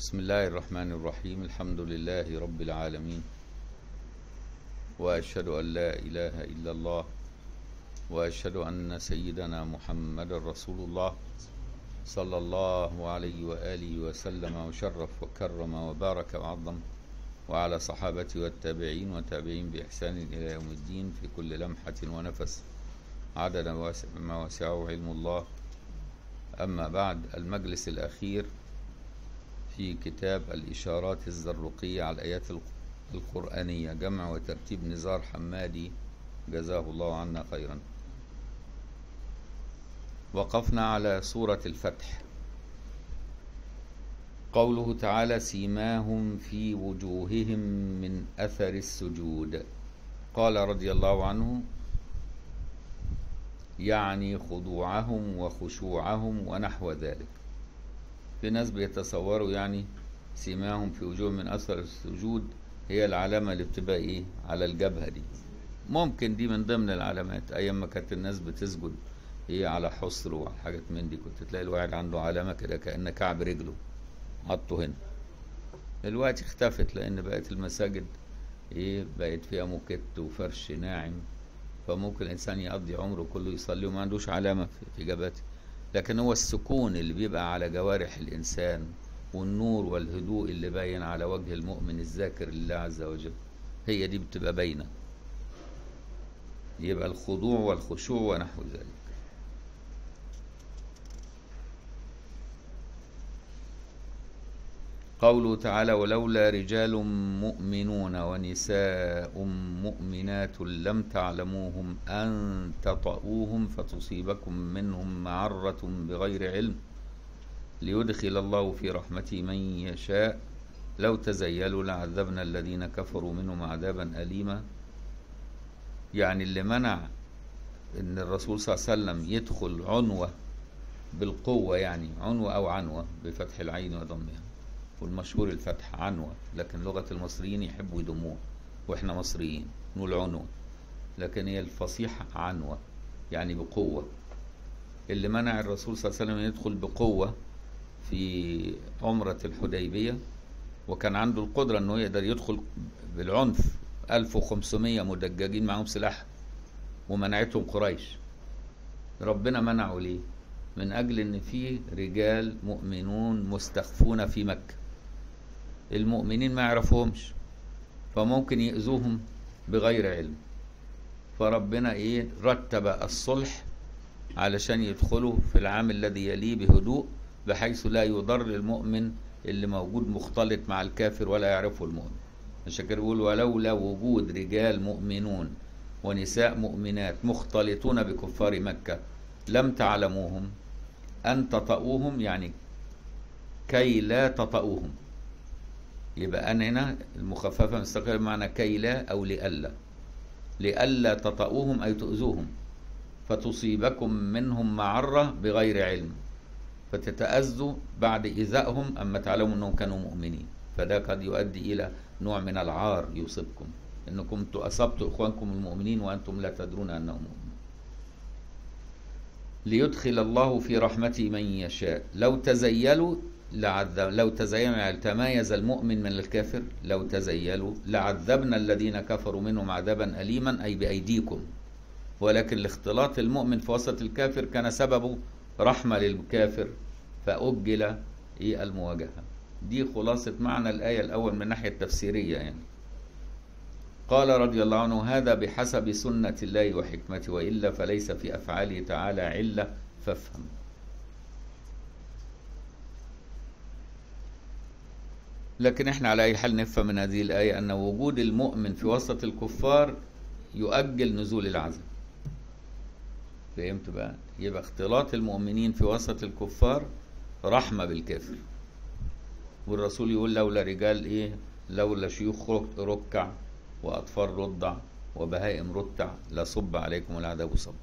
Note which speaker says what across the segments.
Speaker 1: بسم الله الرحمن الرحيم الحمد لله رب العالمين وأشهد أن لا إله إلا الله وأشهد أن سيدنا محمد رسول الله صلى الله عليه وآله وسلم وشرف وكرم وبارك وعظم وعلى صحابته والتابعين وتابعين بإحسان إلى يوم الدين في كل لمحة ونفس عدد ما وسعه علم الله أما بعد المجلس الأخير في كتاب الإشارات الزرقية على الآيات القرآنية جمع وترتيب نزار حمادي جزاه الله عنا خيرا وقفنا على سورة الفتح قوله تعالى سيماهم في وجوههم من أثر السجود قال رضي الله عنه يعني خضوعهم وخشوعهم ونحو ذلك في ناس بيتصوروا يعني سيماهم في وجوههم من أثر السجود هي العلامة اللي بتبقى إيه على الجبهة دي ممكن دي من ضمن العلامات أيام ما كانت الناس بتسجد إيه على حصر وعلى حاجات من دي كنت تلاقي الواحد عنده علامة كده كأن كعب رجله حطه هنا دلوقتي اختفت لأن بقت المساجد إيه بقت فيها موكيت وفرش ناعم فممكن الإنسان يقضي عمره كله يصلي وما عندوش علامة في جبهته لكن هو السكون اللي بيبقى على جوارح الإنسان والنور والهدوء اللي باين على وجه المؤمن الذاكر لله عز وجل هي دي بتبقى باينة يبقى الخضوع والخشوع ونحو ذلك قوله تعالى ولولا رجال مؤمنون ونساء مؤمنات لم تعلموهم أن تطؤوهم فتصيبكم منهم معرة بغير علم ليدخل الله في رحمته من يشاء لو تزيلوا لعذبنا الذين كفروا منهم عذابا أليما يعني اللي منع ان الرسول صلى الله عليه وسلم يدخل عنوة بالقوة يعني عنوة أو عنوة بفتح العين وضمها والمشهور الفتح عنوة لكن لغة المصريين يحبوا يضموها واحنا مصريين نقول عنوة لكن هي الفصيحة عنوة يعني بقوة اللي منع الرسول صلى الله عليه وسلم يدخل بقوة في عمرة الحديبية وكان عنده القدرة انه يقدر يدخل بالعنف 1500 مدججين معهم سلاح ومنعتهم قريش ربنا منعه ليه من اجل ان في رجال مؤمنون مستخفون في مكة المؤمنين ما يعرفهمش فممكن يأذوهم بغير علم فربنا ايه رتب الصلح علشان يدخلوا في العام الذي يليه بهدوء بحيث لا يضر المؤمن اللي موجود مختلط مع الكافر ولا يعرفه المؤمن عشان كده بيقول ولولا وجود رجال مؤمنون ونساء مؤمنات مختلطون بكفار مكة لم تعلموهم أن تطؤوهم يعني كي لا تطؤوهم يبقى أنا هنا المخففة مستقرة بمعنى كي لا أو لألا لألا تطؤوهم أي تؤذوهم فتصيبكم منهم معرة بغير علم فتتأذوا بعد إيذائهم أما تعلموا أنهم كانوا مؤمنين فده قد يؤدي إلى نوع من العار يصيبكم أنكم أصبتوا إخوانكم المؤمنين وأنتم لا تدرون أنهم مؤمنين ليدخل الله في رحمته من يشاء لو تزيلوا لعذب لو تزيلوا يعني تمايز المؤمن من الكافر لو تزيلوا لعذبنا الذين كفروا منهم عذابا أليما أي بأيديكم ولكن الاختلاط المؤمن في وسط الكافر كان سببه رحمة للكافر فأجل إيه المواجهة دي خلاصة معنى الآية الأول من الناحية التفسيرية يعني قال رضي الله عنه هذا بحسب سنة الله وحكمته وإلا فليس في أفعاله تعالى علة فافهم لكن احنا على أي حال نفهم من هذه الآية أن وجود المؤمن في وسط الكفار يؤجل نزول العذاب فهمت بقى يبقى اختلاط المؤمنين في وسط الكفار رحمة بالكافر والرسول يقول لولا رجال ايه لولا شيوخ ركع وأطفال رضع وبهائم رتع لصب عليكم العذاب صب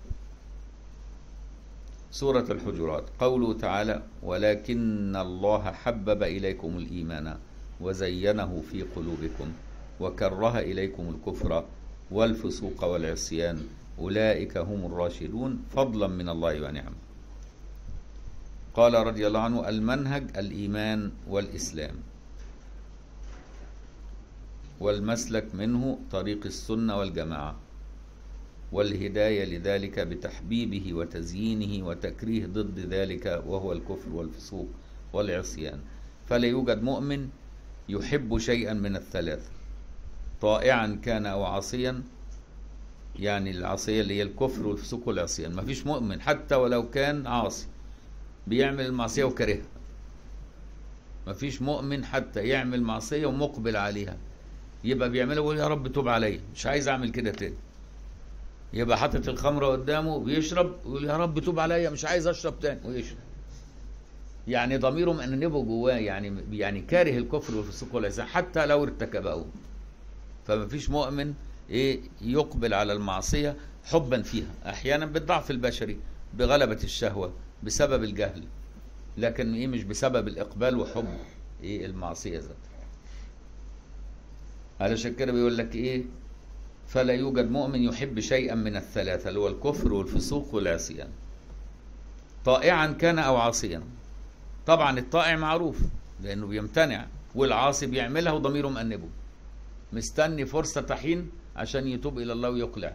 Speaker 1: سورة الحجرات قوله تعالى ولكن الله حبب إليكم الإيمان وزينه في قلوبكم وكره إليكم الكفر والفسوق والعصيان أولئك هم الراشدون فضلا من الله ونعمه قال رضي الله عنه المنهج الإيمان والإسلام والمسلك منه طريق السنة والجماعة والهداية لذلك بتحبيبه وتزيينه وتكريه ضد ذلك وهو الكفر والفسوق والعصيان فلا يوجد مؤمن يحب شيئا من الثلاثة طائعا كان أو عاصيا يعني العصية اللي هي الكفر والفسوق والعصيان ما فيش مؤمن حتى ولو كان عاصي بيعمل المعصية وكرهها ما فيش مؤمن حتى يعمل معصية ومقبل عليها يبقى بيعملها ويقول يا رب توب عليا مش عايز اعمل كده تاني يبقى حاطط الخمرة قدامه بيشرب ويقول يا رب توب عليا مش عايز اشرب تاني ويشرب يعني ضميره مأنبه جواه يعني يعني كاره الكفر والفسوق والعصيان حتى لو ارتكبه فما فيش مؤمن ايه يقبل على المعصية حبا فيها احيانا بالضعف البشري بغلبة الشهوة بسبب الجهل لكن ايه مش بسبب الاقبال وحب ايه المعصية ذاتها علشان كده بيقول لك ايه فلا يوجد مؤمن يحب شيئا من الثلاثة اللي هو الكفر والفسوق والعصيان طائعا كان او عاصيا طبعا الطائع معروف لانه بيمتنع والعاصي بيعملها وضميره مأنبه مستني فرصة تحين عشان يتوب إلى الله ويقلع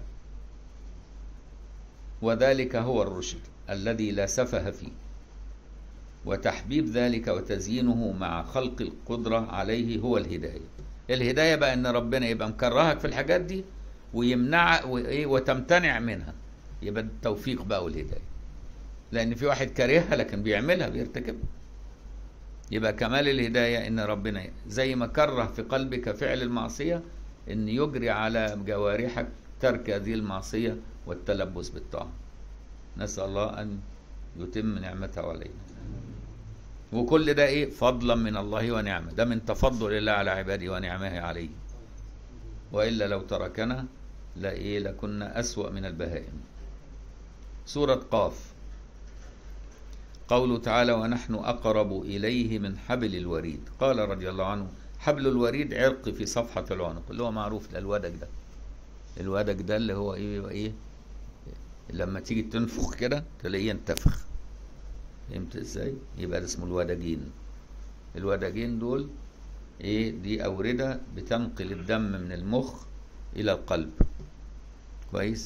Speaker 1: وذلك هو الرشد الذي لا سفه فيه وتحبيب ذلك وتزيينه مع خلق القدرة عليه هو الهداية الهداية بقى ان ربنا يبقى مكرهك في الحاجات دي ويمنع وتمتنع منها يبقى التوفيق بقى والهداية لان في واحد كارهها لكن بيعملها بيرتكبها يبقى كمال الهداية ان ربنا زي ما كره في قلبك فعل المعصية ان يجري على جوارحك ترك هذه المعصية والتلبس بالطاعة نسأل الله ان يتم نعمته علينا وكل ده ايه فضلا من الله ونعمه ده من تفضل الله على عباده ونعمه عليه والا لو تركنا لا ايه لكنا اسوا من البهائم سوره قاف قوله تعالى ونحن اقرب اليه من حبل الوريد قال رضي الله عنه حبل الوريد عرق في صفحه العنق اللي هو معروف الودك ده الودك ده اللي هو ايه ايه لما تيجي تنفخ كده تلاقيه ينتفخ فهمت ازاي يبقى ده اسمه الوداجين الوداجين دول ايه دي اوردة بتنقل الدم من المخ الى القلب كويس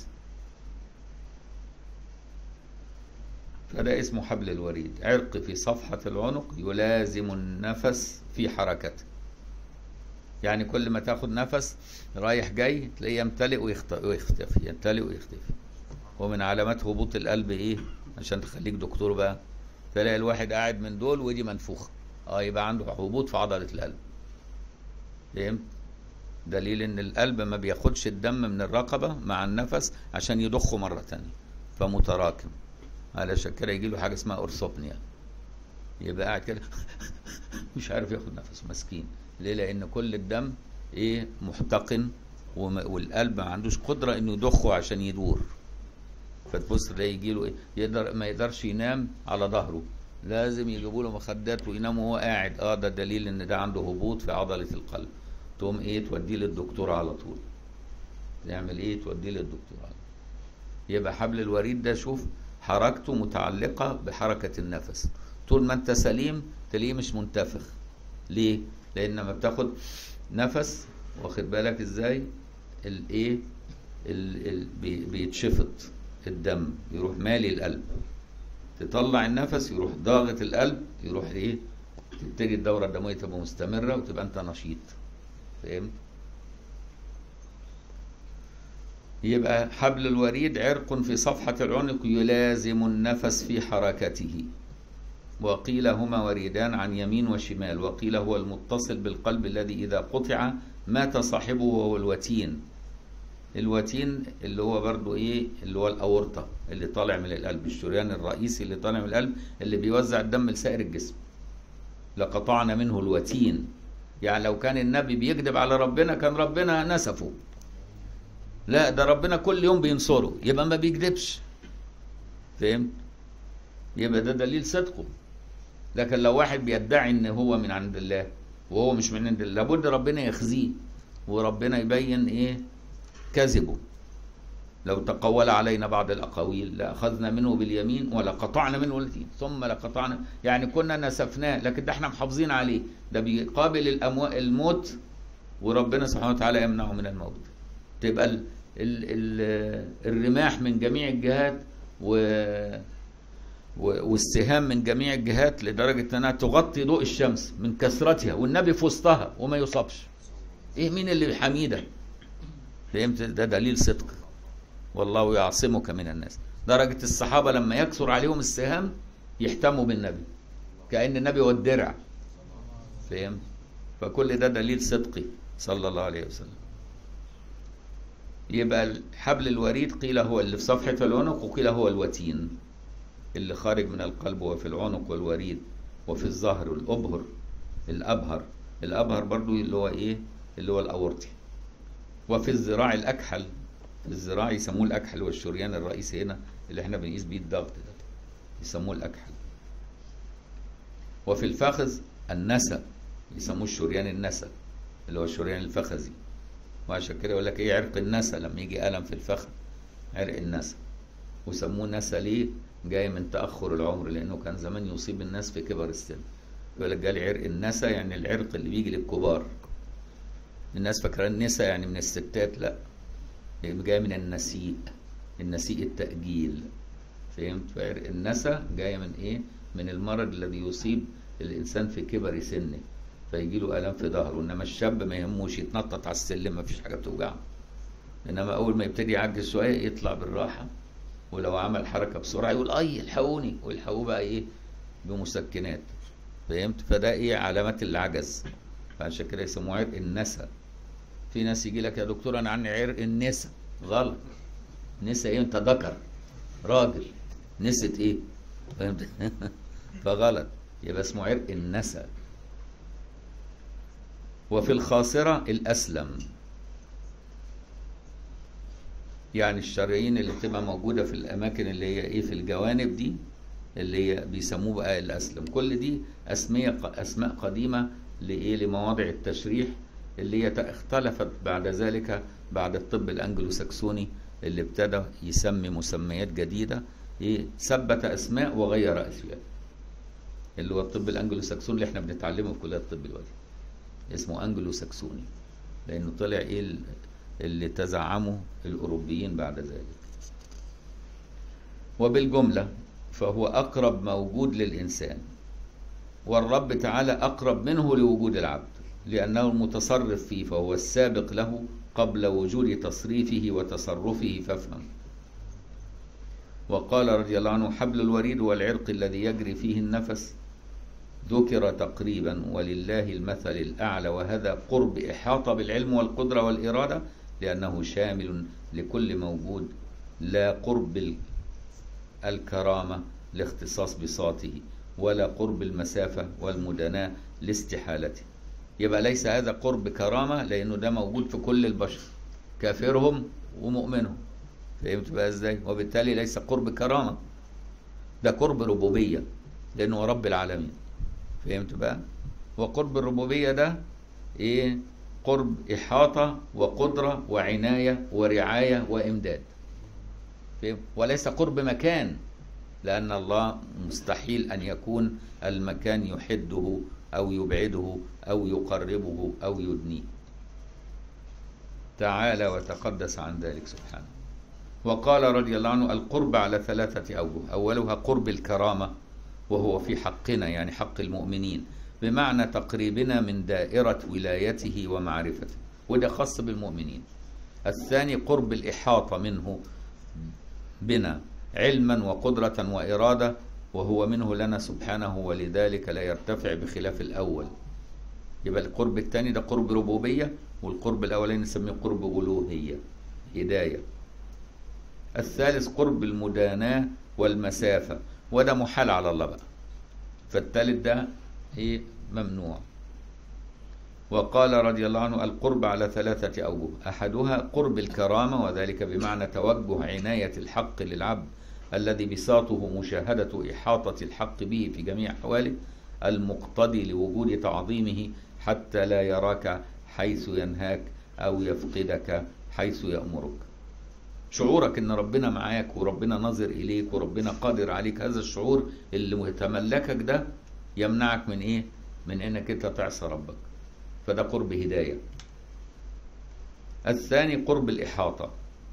Speaker 1: فده اسمه حبل الوريد عرق في صفحة العنق يلازم النفس في حركته يعني كل ما تاخد نفس رايح جاي تلاقيه يمتلئ ويختفي يمتلئ ويختفي ومن علامات هبوط القلب ايه عشان تخليك دكتور بقى تلاقي الواحد قاعد من دول ودي منفوخه اه يبقى عنده هبوط في عضله القلب فهمت دليل ان القلب ما بياخدش الدم من الرقبه مع النفس عشان يضخه مره تانية فمتراكم علشان كده يجي له حاجه اسمها اورثوبنيا يبقى قاعد كده مش عارف ياخد نفس مسكين ليه لان كل الدم ايه محتقن والقلب ما عندوش قدره انه يضخه عشان يدور فتبص تلاقي يجي له ايه يقدر ما يقدرش ينام على ظهره لازم يجيبوا له مخدات وينام وهو قاعد اه ده دليل ان ده عنده هبوط في عضله القلب تقوم ايه توديه للدكتور على طول تعمل ايه توديه للدكتور على طول يبقى حبل الوريد ده شوف حركته متعلقه بحركه النفس طول ما انت سليم تلاقيه مش منتفخ ليه لان لما بتاخد نفس واخد بالك ازاي الايه بيتشفط الدم يروح مالي القلب تطلع النفس يروح ضاغط القلب يروح ايه تبتدي الدورة الدموية تبقى مستمرة وتبقى انت نشيط فهمت يبقى حبل الوريد عرق في صفحة العنق يلازم النفس في حركته وقيل هما وريدان عن يمين وشمال وقيل هو المتصل بالقلب الذي إذا قطع مات صاحبه وهو الوتين الوتين اللي هو برضو ايه اللي هو الاورطه اللي طالع من القلب الشريان الرئيسي اللي طالع من القلب اللي بيوزع الدم لسائر الجسم لقطعنا منه الوتين يعني لو كان النبي بيكذب على ربنا كان ربنا نسفه لا ده ربنا كل يوم بينصره يبقى ما بيكذبش فهمت يبقى ده دليل صدقه لكن لو واحد بيدعي ان هو من عند الله وهو مش من عند الله لابد ربنا يخزيه وربنا يبين ايه كذبه لو تقول علينا بعض الأقاويل لأخذنا منه باليمين ولقطعنا منه اليتين ثم لقطعنا يعني كنا نسفناه لكن ده احنا محافظين عليه ده بيقابل الأمو... الموت وربنا سبحانه وتعالى يمنعه من الموت تبقى ال... ال... ال... الرماح من جميع الجهات و... و... والسهام من جميع الجهات لدرجة انها تغطي ضوء الشمس من كثرتها والنبي في وسطها وما يصابش ايه مين اللي يحميه ده فهمت ده دليل صدق والله يعصمك من الناس درجة الصحابة لما يكثر عليهم السهام يهتموا بالنبي كأن النبي هو الدرع فهمت فكل ده دليل صدقي صلى الله عليه وسلم يبقى حبل الوريد قيل هو اللي في صفحة العنق وقيل هو الوتين اللي خارج من القلب وفي العنق والوريد وفي الظهر والأبهر الأبهر الأبهر برضو اللي هو إيه اللي هو الأورطي وفي الذراع الأكحل الذراع يسموه الأكحل والشريان الرئيسي هنا اللي احنا بنقيس بيه الضغط ده يسموه الأكحل وفي الفخذ النسا يسموه الشريان النسا اللي هو الشريان الفخذي وعشان كده يقول لك ايه عرق النسا لما يجي ألم في الفخذ عرق النسا وسموه نسا ليه؟ جاي من تأخر العمر لأنه كان زمان يصيب الناس في كبر السن يقول لك جالي عرق النسا يعني العرق اللي بيجي للكبار الناس فاكرة النسا يعني من الستات لا جاي من النسيء النسيء التأجيل فهمت فعرق النسا جاي من ايه من المرض الذي يصيب الانسان في كبر سنه فيجي له الام في ظهره انما الشاب ما يهموش يتنطط على السلم ما فيش حاجه بتوجعه انما اول ما يبتدي يعجز شويه يطلع بالراحه ولو عمل حركه بسرعه يقول اي الحقوني ويلحقوه بقى ايه بمسكنات فهمت فده ايه علامات العجز فعشان كده يسموه عرق النسا في ناس يجي لك يا دكتور انا عندي عرق النسا غلط نسا ايه انت ذكر راجل نسيت ايه فهمت فغلط يبقى اسمه عرق النسا وفي الخاصرة الأسلم يعني الشرايين اللي بتبقى موجودة في الأماكن اللي هي إيه في الجوانب دي اللي هي بيسموه بقى الأسلم كل دي أسمية أسماء قديمة لإيه لمواضع التشريح اللي هي اختلفت بعد ذلك بعد الطب الأنجلو ساكسوني اللي ابتدى يسمي مسميات جديدة إيه ثبت أسماء وغير أشياء اللي هو الطب الأنجلو ساكسوني اللي احنا بنتعلمه في كلية الطب دلوقتي اسمه أنجلو ساكسوني لأنه طلع إيه اللي تزعمه الأوروبيين بعد ذلك وبالجملة فهو أقرب موجود للإنسان والرب تعالى أقرب منه لوجود العبد لأنه المتصرف فيه فهو السابق له قبل وجود تصريفه وتصرفه فافهم وقال رضي الله عنه حبل الوريد والعرق الذي يجري فيه النفس ذكر تقريبا ولله المثل الأعلى وهذا قرب إحاطة بالعلم والقدرة والإرادة لأنه شامل لكل موجود لا قرب الكرامة لاختصاص بساطه ولا قرب المسافة والمدناة لاستحالته يبقى ليس هذا قرب كرامة لأنه ده موجود في كل البشر كافرهم ومؤمنهم فهمت بقى ازاي وبالتالي ليس قرب كرامة ده قرب ربوبية لأنه رب العالمين فهمت بقى وقرب الربوبية ده ايه قرب إحاطة وقدرة وعناية ورعاية وإمداد فهم؟ وليس قرب مكان لأن الله مستحيل أن يكون المكان يحده أو يبعده أو يقربه أو يدنيه تعالى وتقدس عن ذلك سبحانه وقال رضي الله عنه القرب على ثلاثة أوجه أولها قرب الكرامة وهو في حقنا يعني حق المؤمنين بمعنى تقريبنا من دائرة ولايته ومعرفته وده خاص بالمؤمنين الثاني قرب الإحاطة منه بنا علما وقدرة وإرادة وهو منه لنا سبحانه ولذلك لا يرتفع بخلاف الأول يبقى القرب الثاني ده قرب ربوبية والقرب الأولاني نسميه قرب ألوهية هداية الثالث قرب المداناة والمسافة وده محال على الله بقى فالثالث ده ايه ممنوع وقال رضي الله عنه القرب على ثلاثة أوجه أحدها قرب الكرامة وذلك بمعنى توجه عناية الحق للعبد الذي بساطه مشاهدة إحاطة الحق به في جميع أحواله المقتضي لوجود تعظيمه حتى لا يراك حيث ينهاك أو يفقدك حيث يأمرك شعورك ان ربنا معاك وربنا ناظر اليك وربنا قادر عليك هذا الشعور اللي متملكك ده يمنعك من ايه من انك انت تعصى ربك فده قرب هدايه الثاني قرب الاحاطه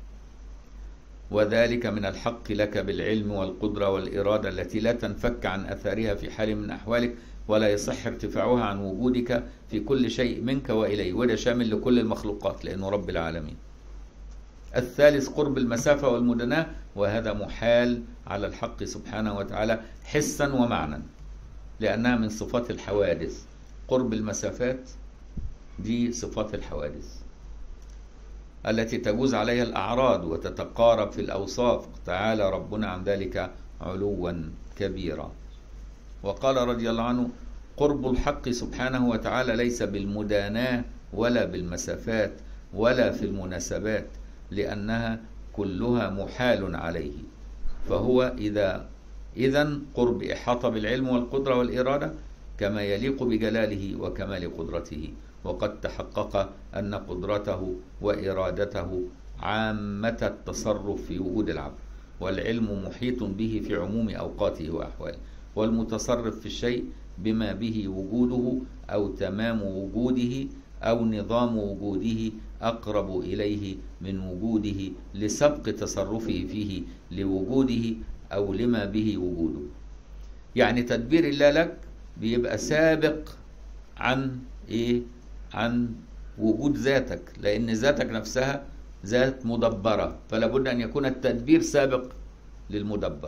Speaker 1: وذلك من الحق لك بالعلم والقدره والاراده التي لا تنفك عن اثارها في حال من احوالك ولا يصح ارتفاعها عن وجودك في كل شيء منك واليه وده شامل لكل المخلوقات لانه رب العالمين الثالث قرب المسافة والمدناة وهذا محال على الحق سبحانه وتعالى حسا ومعنى لأنها من صفات الحوادث قرب المسافات دي صفات الحوادث التي تجوز عليها الأعراض وتتقارب في الأوصاف تعالى ربنا عن ذلك علوا كبيرا وقال رضي الله عنه قرب الحق سبحانه وتعالى ليس بالمداناة ولا بالمسافات ولا في المناسبات لأنها كلها محال عليه فهو إذا إذا قرب إحاطة بالعلم والقدرة والإرادة كما يليق بجلاله وكمال قدرته وقد تحقق أن قدرته وإرادته عامة التصرف في وجود العبد والعلم محيط به في عموم أوقاته وأحواله والمتصرف في الشيء بما به وجوده أو تمام وجوده أو نظام وجوده أقرب إليه من وجوده لسبق تصرفه فيه لوجوده أو لما به وجوده يعني تدبير الله لك بيبقى سابق عن إيه عن وجود ذاتك لأن ذاتك نفسها ذات مدبرة فلا بد أن يكون التدبير سابق للمدبر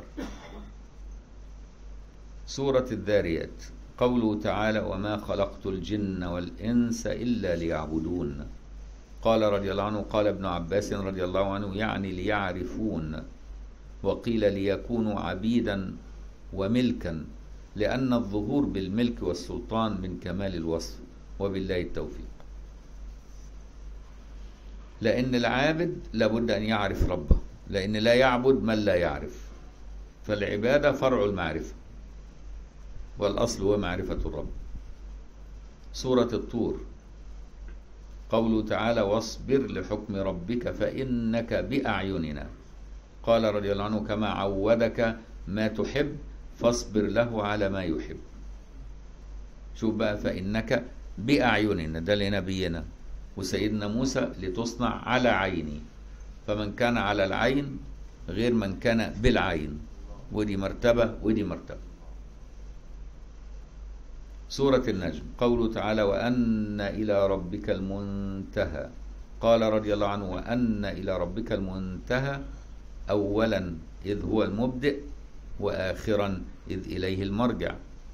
Speaker 1: سورة الذاريات قوله تعالى وما خلقت الجن والإنس إلا ليعبدون قال رضي الله عنه قال ابن عباس رضي الله عنه يعني ليعرفون وقيل ليكونوا عبيدا وملكا لأن الظهور بالملك والسلطان من كمال الوصف وبالله التوفيق لأن العابد لابد أن يعرف ربه لأن لا يعبد من لا يعرف فالعبادة فرع المعرفة والأصل هو معرفة الرب سورة الطور قوله تعالى واصبر لحكم ربك فإنك بأعيننا قال رضي الله عنه كما عودك ما تحب فاصبر له على ما يحب شوف بقى فإنك بأعيننا ده لنبينا وسيدنا موسى لتصنع على عيني فمن كان على العين غير من كان بالعين ودي مرتبة ودي مرتبة سورة النجم قوله تعالى وأن إلى ربك المنتهى قال رضي الله عنه وأن إلى ربك المنتهى أولا إذ هو المبدئ وآخرا إذ إليه المرجع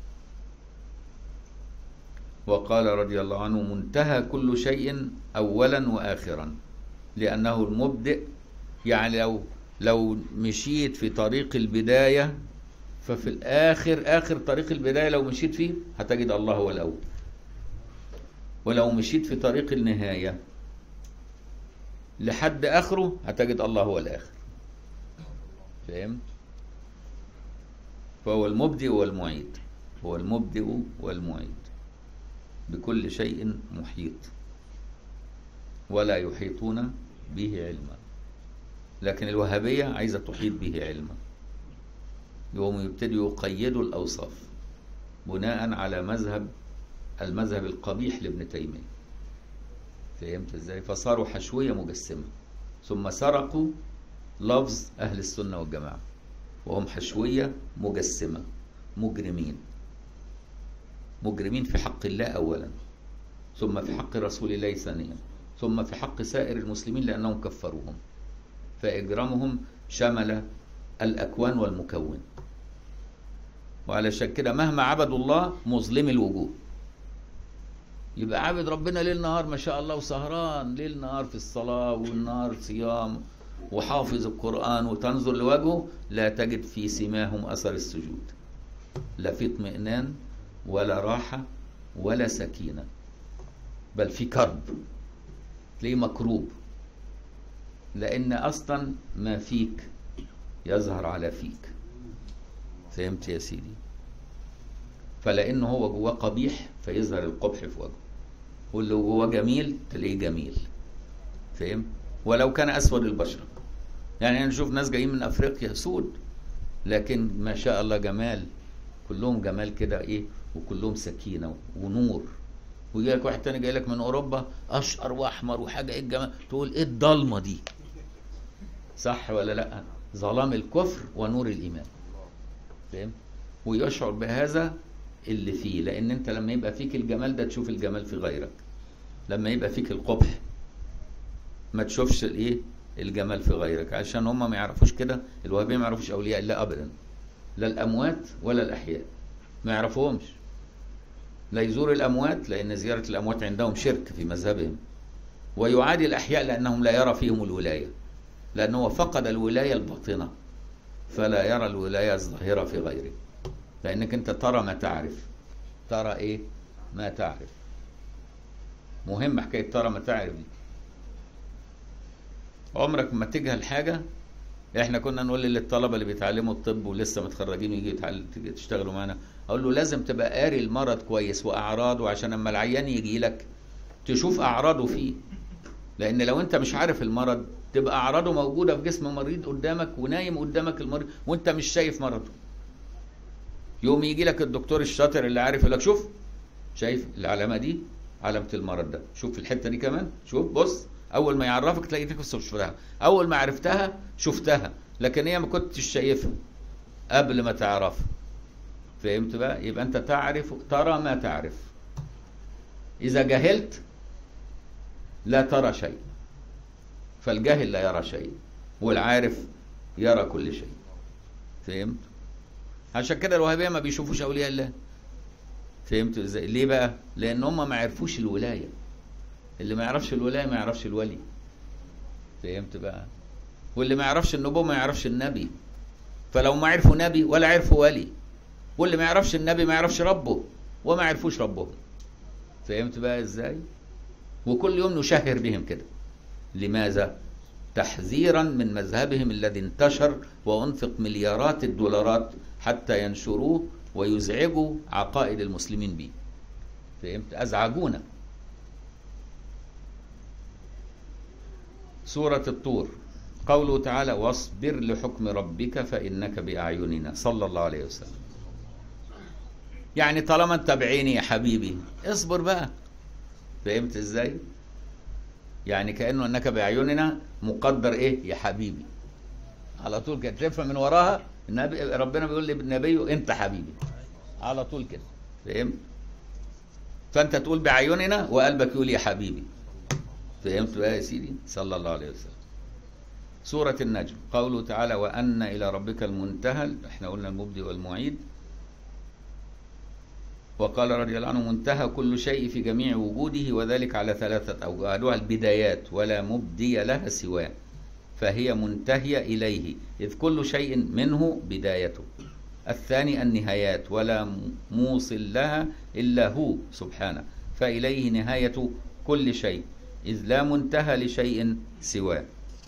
Speaker 1: وقال رضي الله عنه منتهى كل شيء أولا وآخرا لأنه المبدئ يعني لو لو مشيت في طريق البداية ففي الآخر آخر طريق البداية لو مشيت فيه هتجد الله هو الأول ولو مشيت في طريق النهاية لحد آخره هتجد الله هو الآخر فهمت؟ فهو المبدئ والمعيد هو المبدئ والمعيد بكل شيء محيط ولا يحيطون به علما لكن الوهابية عايزة تحيط به علما يوم يبتدوا يقيدوا الأوصاف بناء على مذهب المذهب القبيح لابن تيمية فهمت ازاي فصاروا حشوية مجسمة ثم سرقوا لفظ أهل السنة والجماعة وهم حشوية مجسمة مجرمين مجرمين في حق الله أولا ثم في حق رسول الله ثانيا ثم في حق سائر المسلمين لأنهم كفروهم فإجرامهم شمل الأكوان والمكون وعلشان كده مهما عبدوا الله مظلم الوجوه يبقى عابد ربنا ليل نهار ما شاء الله وسهران ليل نهار في الصلاة والنهار صيام وحافظ القرآن وتنظر لوجهه لا تجد في سماهم أثر السجود لا في اطمئنان ولا راحة ولا سكينة بل في كرب تلاقيه مكروب لأن أصلا ما فيك يظهر على فيك فهمت يا سيدي فلأنه هو جواه قبيح فيظهر القبح في وجهه واللي جواه جميل تلاقيه جميل فهم ولو كان أسود البشرة يعني انا نشوف ناس جايين من افريقيا سود لكن ما شاء الله جمال كلهم جمال كده ايه وكلهم سكينه ونور ويجي لك واحد تاني جاي لك من اوروبا اشقر واحمر وحاجه ايه الجمال تقول ايه الضلمه دي صح ولا لا ظلام الكفر ونور الايمان فاهم ويشعر بهذا اللي فيه لان انت لما يبقى فيك الجمال ده تشوف الجمال في غيرك لما يبقى فيك القبح ما تشوفش الايه الجمال في غيرك عشان هم ما يعرفوش كده الوهابيه ما يعرفوش اولياء الله ابدا لا الاموات ولا الاحياء ما يعرفوهمش لا يزور الاموات لان زياره الاموات عندهم شرك في مذهبهم ويعادي الاحياء لانهم لا يرى فيهم الولايه لانه فقد الولايه الباطنه فلا يرى الولايه الظاهره في غيره لانك انت ترى ما تعرف ترى ايه ما تعرف مهم حكايه ترى ما تعرف دي عمرك ما تجهل حاجه احنا كنا نقول للطلبه اللي بيتعلموا الطب ولسه متخرجين ويجي تشتغلوا معانا اقول له لازم تبقى قاري المرض كويس واعراضه عشان لما العيان يجي لك تشوف اعراضه فيه لان لو انت مش عارف المرض تبقى اعراضه موجوده في جسم مريض قدامك ونايم قدامك المريض وانت مش شايف مرضه يوم يجي لك الدكتور الشاطر اللي عارف يقول لك شوف شايف العلامه دي علامه المرض ده شوف الحته دي كمان شوف بص اول ما يعرفك تلاقي فيك شفتها اول ما عرفتها شفتها لكن هي ما كنتش شايفها قبل ما تعرفها فهمت بقى يبقى انت تعرف ترى ما تعرف اذا جهلت لا ترى شيء فالجاهل لا يرى شيء والعارف يرى كل شيء فهمت عشان كده الوهابيه ما بيشوفوش اولياء الله فهمت ازاي ليه بقى لان هم ما عرفوش الولايه اللي ما يعرفش الولايه ما يعرفش الولي فهمت بقى واللي ما يعرفش النبوه ما يعرفش النبي فلو ما عرفوا نبي ولا عرفوا ولي واللي ما يعرفش النبي ما يعرفش ربه وما عرفوش ربهم فهمت بقى ازاي وكل يوم نشهر بهم كده لماذا تحذيرا من مذهبهم الذي انتشر وانفق مليارات الدولارات حتى ينشروه ويزعجوا عقائد المسلمين به فهمت ازعجونا سورة الطور قوله تعالى واصبر لحكم ربك فإنك بأعيننا صلى الله عليه وسلم يعني طالما انت بعيني يا حبيبي اصبر بقى فهمت ازاي يعني كأنه انك بأعيننا مقدر ايه يا حبيبي على طول كده تفهم من وراها النبي ربنا بيقول لنبيه انت حبيبي على طول كده فهمت فانت تقول بعيوننا وقلبك يقول يا حبيبي فهمت بقى يا سيدي صلى الله عليه وسلم سورة النجم قوله تعالى وأن إلى ربك المنتهى احنا قلنا المبدئ والمعيد وقال رضي الله عنه منتهى كل شيء في جميع وجوده وذلك على ثلاثة أوجه قالوها البدايات ولا مبدي لها سواه فهي منتهية إليه إذ كل شيء منه بدايته الثاني النهايات ولا موصل لها إلا هو سبحانه فإليه نهاية كل شيء إذ لا منتهى لشيء سواه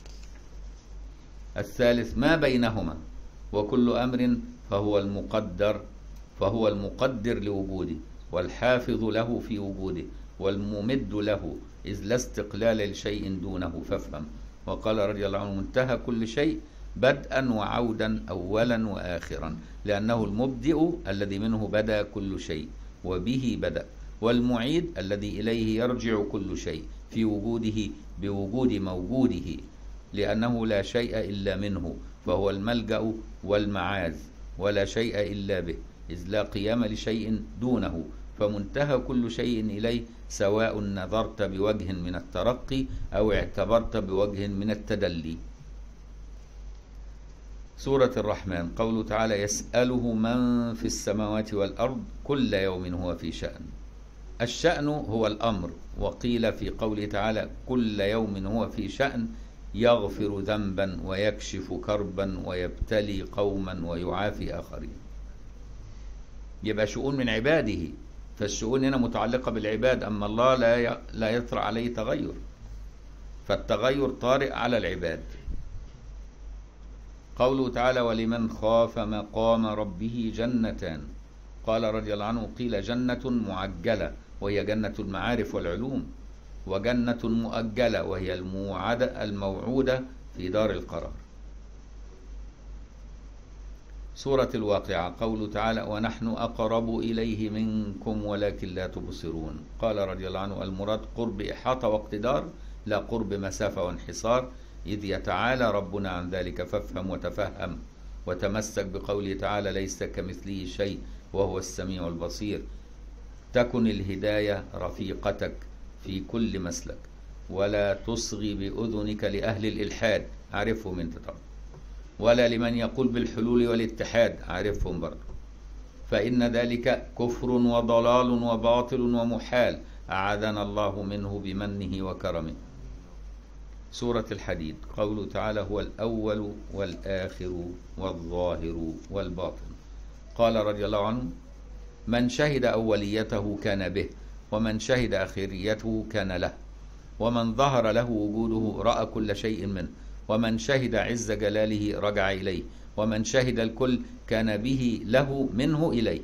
Speaker 1: الثالث ما بينهما وكل أمر فهو المقدر فهو المقدر لوجوده والحافظ له في وجوده والممد له إذ لا استقلال لشيء دونه فافهم وقال رضي الله عنه منتهى كل شيء بدءا وعودا أولا وآخرا لأنه المبدئ الذي منه بدأ كل شيء وبه بدأ والمعيد الذي إليه يرجع كل شيء في وجوده بوجود موجوده لأنه لا شيء إلا منه فهو الملجأ والمعاذ ولا شيء إلا به إذ لا قيام لشيء دونه فمنتهى كل شيء إليه سواء نظرت بوجه من الترقي أو اعتبرت بوجه من التدلي سورة الرحمن قوله تعالى يسأله من في السماوات والأرض كل يوم هو في شأن الشأن هو الأمر وقيل في قوله تعالى كل يوم هو في شأن يغفر ذنبا ويكشف كربا ويبتلي قوما ويعافي آخرين يبقى شؤون من عباده فالشؤون هنا متعلقة بالعباد أما الله لا لا يطرأ عليه تغير فالتغير طارئ على العباد قوله تعالى ولمن خاف مقام ربه جنتان قال رضي الله عنه قيل جنة معجلة وهي جنة المعارف والعلوم وجنة مؤجلة وهي الموعدة الموعودة في دار القرار سورة الواقعة قوله تعالى ونحن أقرب إليه منكم ولكن لا تبصرون قال رضي الله عنه المراد قرب إحاطة واقتدار لا قرب مسافة وانحصار إذ يتعالى ربنا عن ذلك فافهم وتفهم وتمسك بقوله تعالى ليس كمثله شيء وهو السميع البصير تكن الهداية رفيقتك في كل مسلك ولا تصغي بأذنك لأهل الإلحاد أعرفهم أنت طبعا ولا لمن يقول بالحلول والاتحاد أعرفهم برضه فإن ذلك كفر وضلال وباطل ومحال أعاذنا الله منه بمنه وكرمه سورة الحديد قوله تعالى هو الأول والآخر والظاهر والباطن قال رضي الله عنه من شهد أوليته كان به ومن شهد آخريته كان له ومن ظهر له وجوده رأى كل شيء منه ومن شهد عز جلاله رجع إليه ومن شهد الكل كان به له منه إليه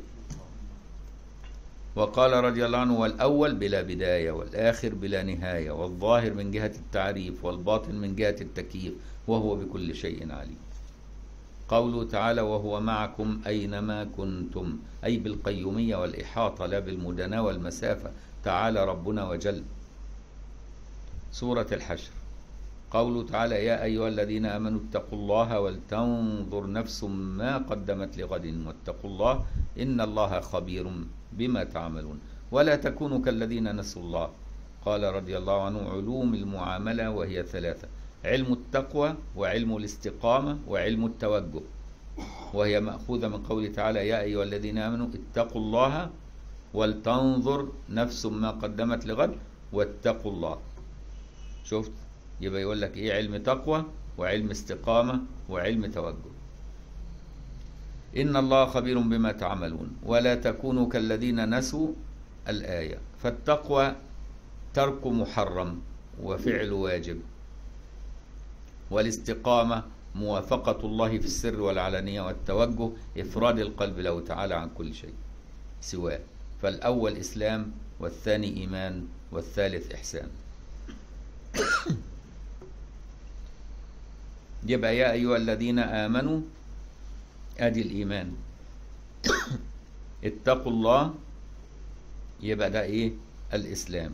Speaker 1: وقال رضي الله عنه والأول بلا بداية والآخر بلا نهاية والظاهر من جهة التعريف والباطن من جهة التكييف وهو بكل شيء عليم قوله تعالى وهو معكم أينما كنتم أي بالقيومية والإحاطة لا بالمدناة والمسافة تعالى ربنا وجل سورة الحشر قوله تعالى يا أيها الذين آمنوا اتقوا الله ولتنظر نفس ما قدمت لغد واتقوا الله إن الله خبير بما تعملون ولا تكونوا كالذين نسوا الله قال رضي الله عنه علوم المعاملة وهي ثلاثة علم التقوى وعلم الاستقامة وعلم التوجه وهي مأخوذة من قوله تعالى يا أيها الذين آمنوا اتقوا الله ولتنظر نفس ما قدمت لغد واتقوا الله شفت يبقى يقول لك ايه علم تقوى وعلم استقامة وعلم توجه إن الله خبير بما تعملون ولا تكونوا كالذين نسوا الآية فالتقوى ترك محرم وفعل واجب والاستقامة موافقة الله في السر والعلانية والتوجه إفراد القلب له تعالى عن كل شيء سواه فالأول إسلام والثاني إيمان والثالث إحسان يبقى يا أيها الذين آمنوا أدي الإيمان اتقوا الله يبقى ده إيه الإسلام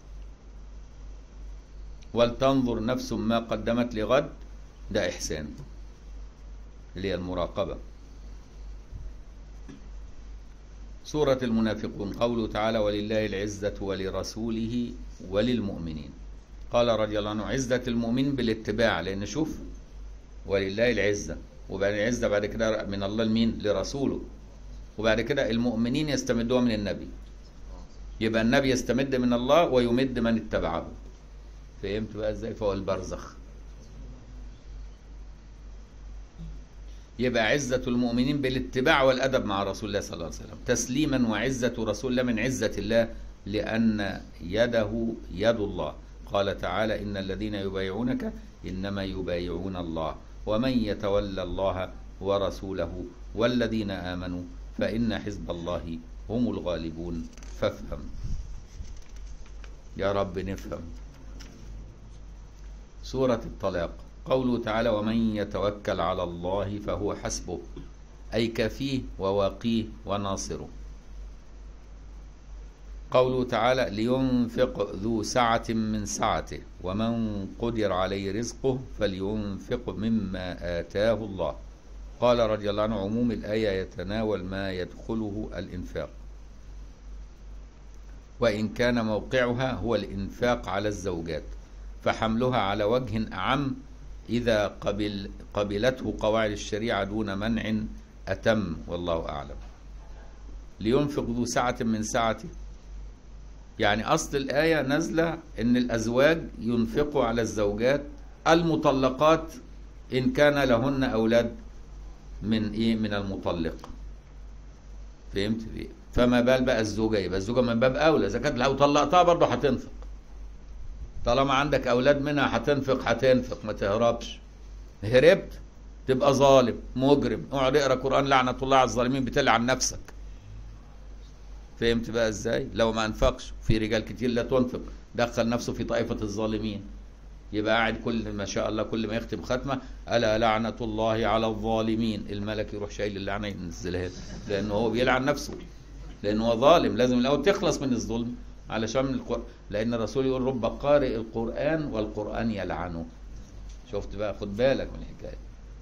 Speaker 1: ولتنظر نفس ما قدمت لغد ده إحسان اللي هي المراقبة سورة المنافقون قوله تعالى ولله العزة ولرسوله وللمؤمنين قال رضي الله عنه عزة المؤمن بالاتباع لأن شوف ولله العزة وبعد العزة بعد كده من الله لمين لرسوله وبعد كده المؤمنين يستمدوها من النبي يبقى النبي يستمد من الله ويمد من اتبعه فهمت بقى ازاي فهو البرزخ يبقى عزة المؤمنين بالاتباع والأدب مع رسول الله صلى الله عليه وسلم تسليما وعزة رسول الله من عزة الله لأن يده يد الله قال تعالى إن الذين يبايعونك إنما يبايعون الله ومن يتولى الله ورسوله والذين آمنوا فإن حزب الله هم الغالبون فافهم يا رب نفهم سورة الطلاق قوله تعالى ومن يتوكل على الله فهو حسبه أي كفيه وواقيه وناصره قوله تعالى لينفق ذو سعة من سعته ومن قدر عليه رزقه فلينفق مما آتاه الله قال رضي الله عنه عموم الآية يتناول ما يدخله الإنفاق وإن كان موقعها هو الإنفاق على الزوجات فحملها على وجه أعم إذا قبل قبلته قواعد الشريعة دون منع أتم والله أعلم لينفق ذو سعة من سعته يعني أصل الآية نازلة إن الأزواج ينفقوا على الزوجات المطلقات إن كان لهن أولاد من إيه من المطلق فهمت إيه؟ فما بال بقى الزوجة يبقى الزوجة من باب أولى إذا كانت لو طلقتها برضه هتنفق طالما عندك أولاد منها هتنفق هتنفق ما تهربش هربت تبقى ظالم مجرم اقعد اقرا قرآن لعنة الله على الظالمين بتلعن نفسك فهمت بقى ازاي لو ما انفقش في رجال كتير لا تنفق دخل نفسه في طائفة الظالمين يبقى قاعد كل ما شاء الله كل ما يختم ختمه الا لعنه الله على الظالمين الملك يروح شايل اللعنه ينزلها له. لانه هو بيلعن نفسه لانه هو ظالم لازم الاول تخلص من الظلم علشان من القرآن لان الرسول يقول رب قارئ القران والقران يلعنه شفت بقى خد بالك من الحكايه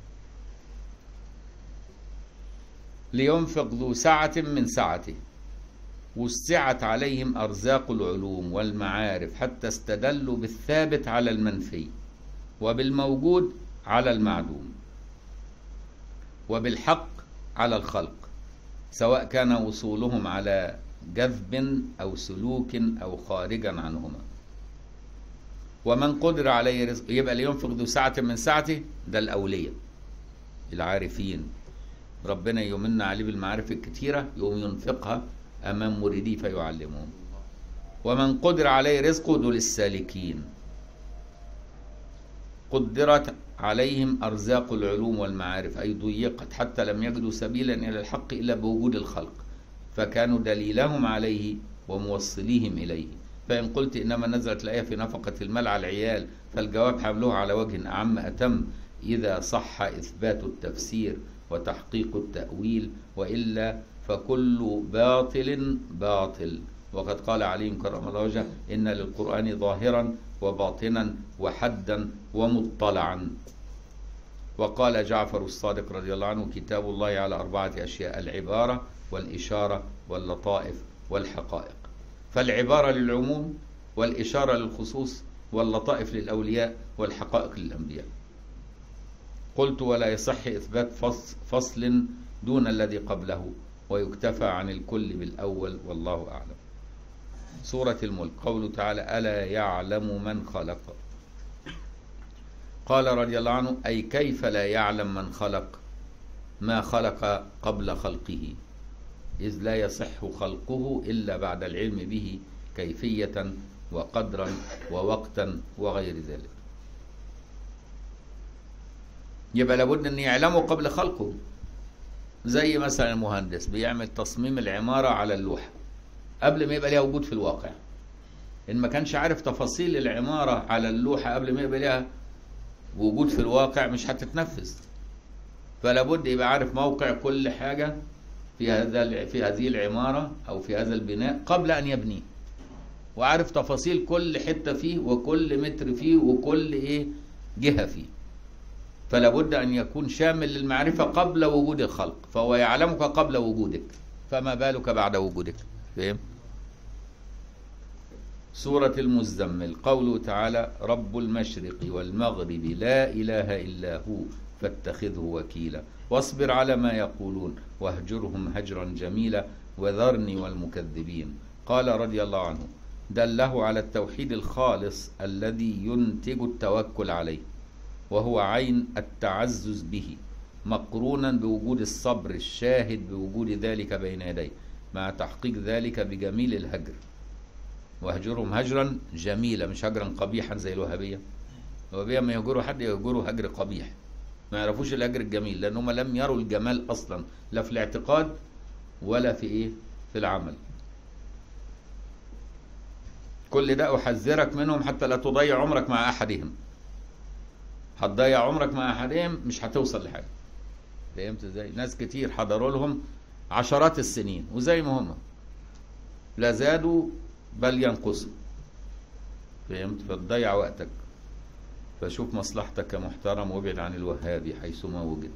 Speaker 1: لينفق ذو سعة من سعته وسعت عليهم أرزاق العلوم والمعارف حتى استدلوا بالثابت على المنفي وبالموجود على المعدوم وبالحق على الخلق سواء كان وصولهم على جذب أو سلوك أو خارجا عنهما ومن قدر عليه رزق يبقى لينفق ذو سعة من سعته ده الأولية العارفين ربنا يمن عليه بالمعارف الكتيرة يقوم ينفقها أمام مريديه فيعلمهم ومن قدر عليه رزقه دول السالكين قدرت عليهم أرزاق العلوم والمعارف أي ضيقت حتى لم يجدوا سبيلا إلى الحق إلا بوجود الخلق فكانوا دليلهم عليه وموصليهم إليه فإن قلت إنما نزلت الآية في نفقة المال على العيال فالجواب حمله على وجه أعم أتم إذا صح إثبات التفسير وتحقيق التأويل وإلا فكل باطل باطل وقد قال علي كرم الله وجهه إن للقرآن ظاهرا وباطنا وحدا ومطلعا وقال جعفر الصادق رضي الله عنه كتاب الله على أربعة أشياء العبارة والإشارة واللطائف والحقائق فالعبارة للعموم والإشارة للخصوص واللطائف للأولياء والحقائق للأنبياء قلت ولا يصح إثبات فصل, فصل دون الذي قبله ويكتفى عن الكل بالأول والله أعلم سورة الملك قوله تعالى ألا يعلم من خلق قال رضي الله عنه أي كيف لا يعلم من خلق ما خلق قبل خلقه إذ لا يصح خلقه إلا بعد العلم به كيفية وقدرا ووقتا وغير ذلك يبقى لابد أن يعلمه قبل خلقه زي مثلا المهندس بيعمل تصميم العمارة على اللوحة قبل ما يبقى ليها وجود في الواقع إن ما كانش عارف تفاصيل العمارة على اللوحة قبل ما يبقى ليها وجود في الواقع مش هتتنفذ فلا بد يبقى عارف موقع كل حاجة في هذا في هذه العمارة أو في هذا البناء قبل أن يبنيه وعارف تفاصيل كل حتة فيه وكل متر فيه وكل إيه جهة فيه فلا بد أن يكون شامل للمعرفة قبل وجود الخلق فهو يعلمك قبل وجودك فما بالك بعد وجودك فهم؟ سورة المزمل قوله تعالى رب المشرق والمغرب لا إله إلا هو فاتخذه وكيلا واصبر على ما يقولون واهجرهم هجرا جميلا وذرني والمكذبين قال رضي الله عنه دله على التوحيد الخالص الذي ينتج التوكل عليه وهو عين التعزز به مقرونا بوجود الصبر الشاهد بوجود ذلك بين يديه مع تحقيق ذلك بجميل الهجر واهجرهم هجرا جميلا مش هجرا قبيحا زي الوهابيه الوهابيه ما يهجروا حد يهجروا هجر قبيح ما يعرفوش الهجر الجميل لان هم لم يروا الجمال اصلا لا في الاعتقاد ولا في ايه في العمل كل ده احذرك منهم حتى لا تضيع عمرك مع احدهم هتضيع عمرك مع احدهم مش هتوصل لحاجه فهمت ازاي ناس كتير حضروا لهم عشرات السنين وزي ما هم لا زادوا بل ينقصوا فهمت فتضيع وقتك فشوف مصلحتك كمحترم وابعد عن الوهابي حيثما وجد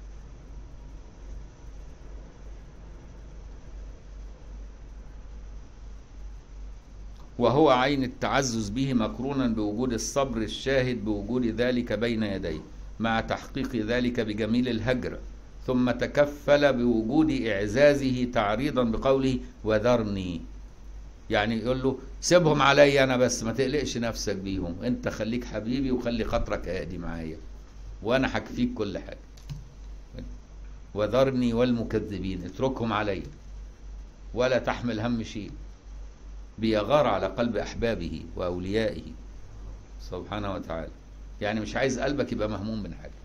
Speaker 1: وهو عين التعزز به مقرونا بوجود الصبر الشاهد بوجود ذلك بين يديه مع تحقيق ذلك بجميل الهجر ثم تكفل بوجود إعزازه تعريضا بقوله وذرني يعني يقول له سيبهم عليا أنا بس ما تقلقش نفسك بيهم أنت خليك حبيبي وخلي خاطرك هادي معايا وأنا هكفيك كل حاجة وذرني والمكذبين اتركهم علي ولا تحمل هم شيء بيغار على قلب أحبابه وأوليائه سبحانه وتعالى يعني مش عايز قلبك يبقى مهموم من حاجة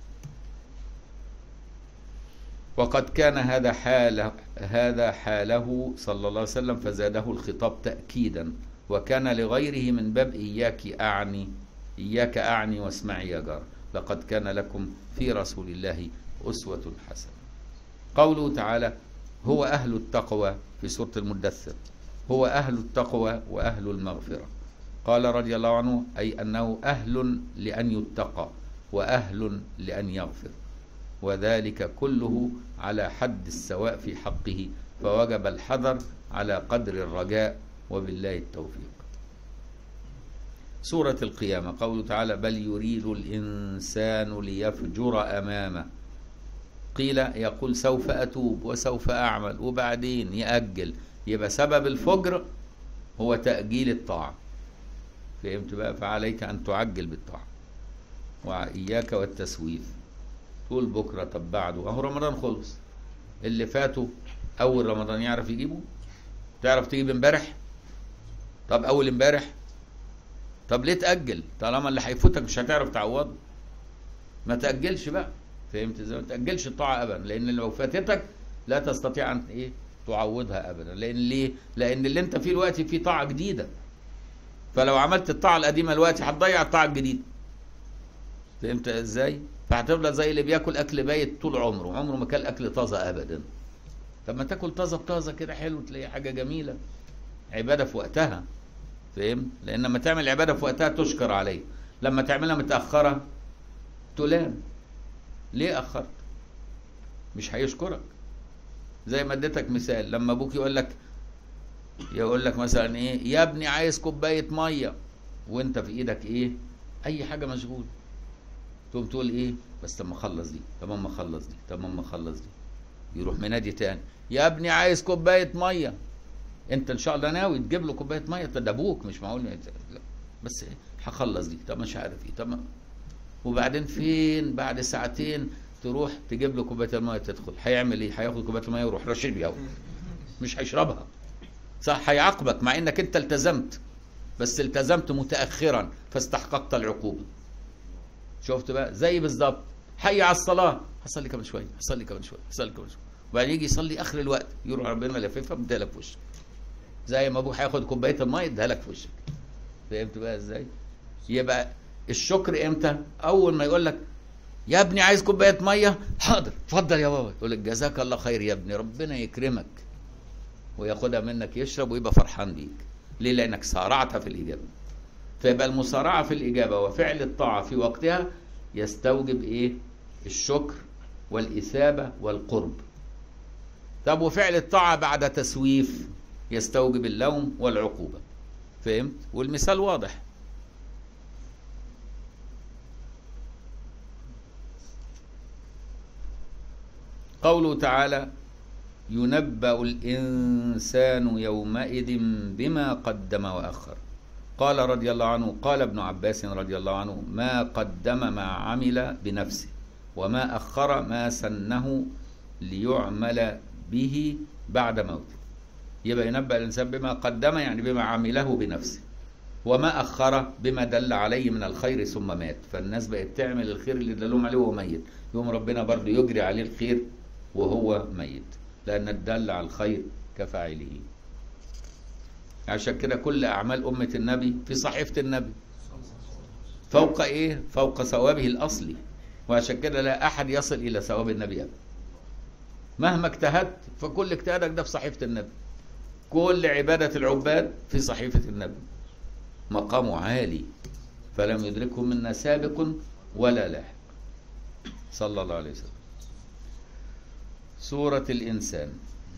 Speaker 1: وقد كان هذا حال هذا حاله صلى الله عليه وسلم فزاده الخطاب تأكيدا وكان لغيره من باب إياك أعني إياك أعني واسمعي يا جار لقد كان لكم في رسول الله أسوة حسنة قوله تعالى هو أهل التقوى في سورة المدثر هو أهل التقوى وأهل المغفرة قال رضي الله عنه أي أنه أهل لأن يتقى وأهل لأن يغفر وذلك كله على حد السواء في حقه فوجب الحذر على قدر الرجاء وبالله التوفيق سورة القيامة قوله تعالى بل يريد الإنسان ليفجر أمامه قيل يقول سوف أتوب وسوف أعمل وبعدين يأجل يبقى سبب الفجر هو تأجيل الطاعة فهمت بقى فعليك أن تعجل بالطاعة وإياك والتسويف تقول بكرة طب بعده أهو رمضان خلص اللي فاتوا أول رمضان يعرف يجيبه تعرف تجيب امبارح طب أول امبارح طب ليه تأجل طالما اللي هيفوتك مش هتعرف تعوضه ما تأجلش بقى فهمت ازاي ما تأجلش الطاعة أبدا لأن لو فاتتك لا تستطيع أن إيه تعوضها أبدا لأن ليه؟ لأن اللي أنت فيه دلوقتي فيه طاعة جديدة فلو عملت الطاعة القديمة دلوقتي هتضيع الطاعة الجديدة فهمت ازاي؟ فهتفضل زي اللي بياكل أكل بايت طول عمره عمره ما كان أكل طازة أبدا طب ما تاكل طازة بطازة كده حلو تلاقي حاجة جميلة عبادة في وقتها فهم؟ لأن لما تعمل عبادة في وقتها تشكر عليه لما تعملها متأخرة تلام ليه أخرت مش هيشكرك زي ما اديتك مثال لما ابوك يقول لك يقول لك مثلا ايه يا ابني عايز كوبايه ميه وانت في ايدك ايه اي حاجه مشغول تقوم تقول ايه بس لما اخلص دي طب اما اخلص دي طب اما اخلص دي يروح منادي تاني يا ابني عايز كوبايه ميه انت ان شاء الله ناوي تجيب له كوبايه ميه ده ابوك مش معقول لا بس إيه؟ هخلص دي طب مش عارف ايه طب وبعدين فين بعد ساعتين تروح تجيب له كوبايه الميه تدخل هيعمل ايه هياخد كوبايه الميه ويروح رشيد بيها مش هيشربها صح هيعاقبك مع انك انت التزمت بس التزمت متاخرا فاستحققت العقوبه شفت بقى زي بالظبط حي على الصلاه هصلي كمان شويه هصلي كمان شويه هصلي كمان شويه وبعدين يجي يصلي اخر الوقت يروح ربنا ملففها مديها لك في وشك زي ما ابوك هياخد كوبايه الميه يديها لك في وشك فهمت بقى ازاي يبقى الشكر امتى اول ما يقول لك يا ابني عايز كوبايه ميه حاضر اتفضل يا بابا يقول لك جزاك الله خير يا ابني ربنا يكرمك وياخدها منك يشرب ويبقى فرحان بيك ليه لانك سارعت في الاجابه فيبقى المسارعه في الاجابه وفعل الطاعه في وقتها يستوجب ايه الشكر والاثابه والقرب طب وفعل الطاعه بعد تسويف يستوجب اللوم والعقوبه فهمت والمثال واضح قوله تعالى ينبأ الإنسان يومئذ بما قدم وأخر قال رضي الله عنه قال ابن عباس رضي الله عنه ما قدم ما عمل بنفسه وما أخر ما سنه ليعمل به بعد موته يبقى ينبأ الإنسان بما قدم يعني بما عمله بنفسه وما أخر بما دل عليه من الخير ثم مات فالناس بقت تعمل الخير اللي دلهم عليه وهو ميت يوم ربنا برضه يجري عليه الخير وهو ميت لأن الدل على الخير كفاعله عشان كده كل أعمال أمة النبي في صحيفة النبي فوق إيه؟ فوق ثوابه الأصلي وعشان كده لا أحد يصل إلى ثواب النبي أبدا مهما اجتهدت فكل اجتهادك ده في صحيفة النبي كل عبادة العباد في صحيفة النبي مقامه عالي فلم يدركه منا سابق ولا لاحق صلى الله عليه وسلم سورة الإنسان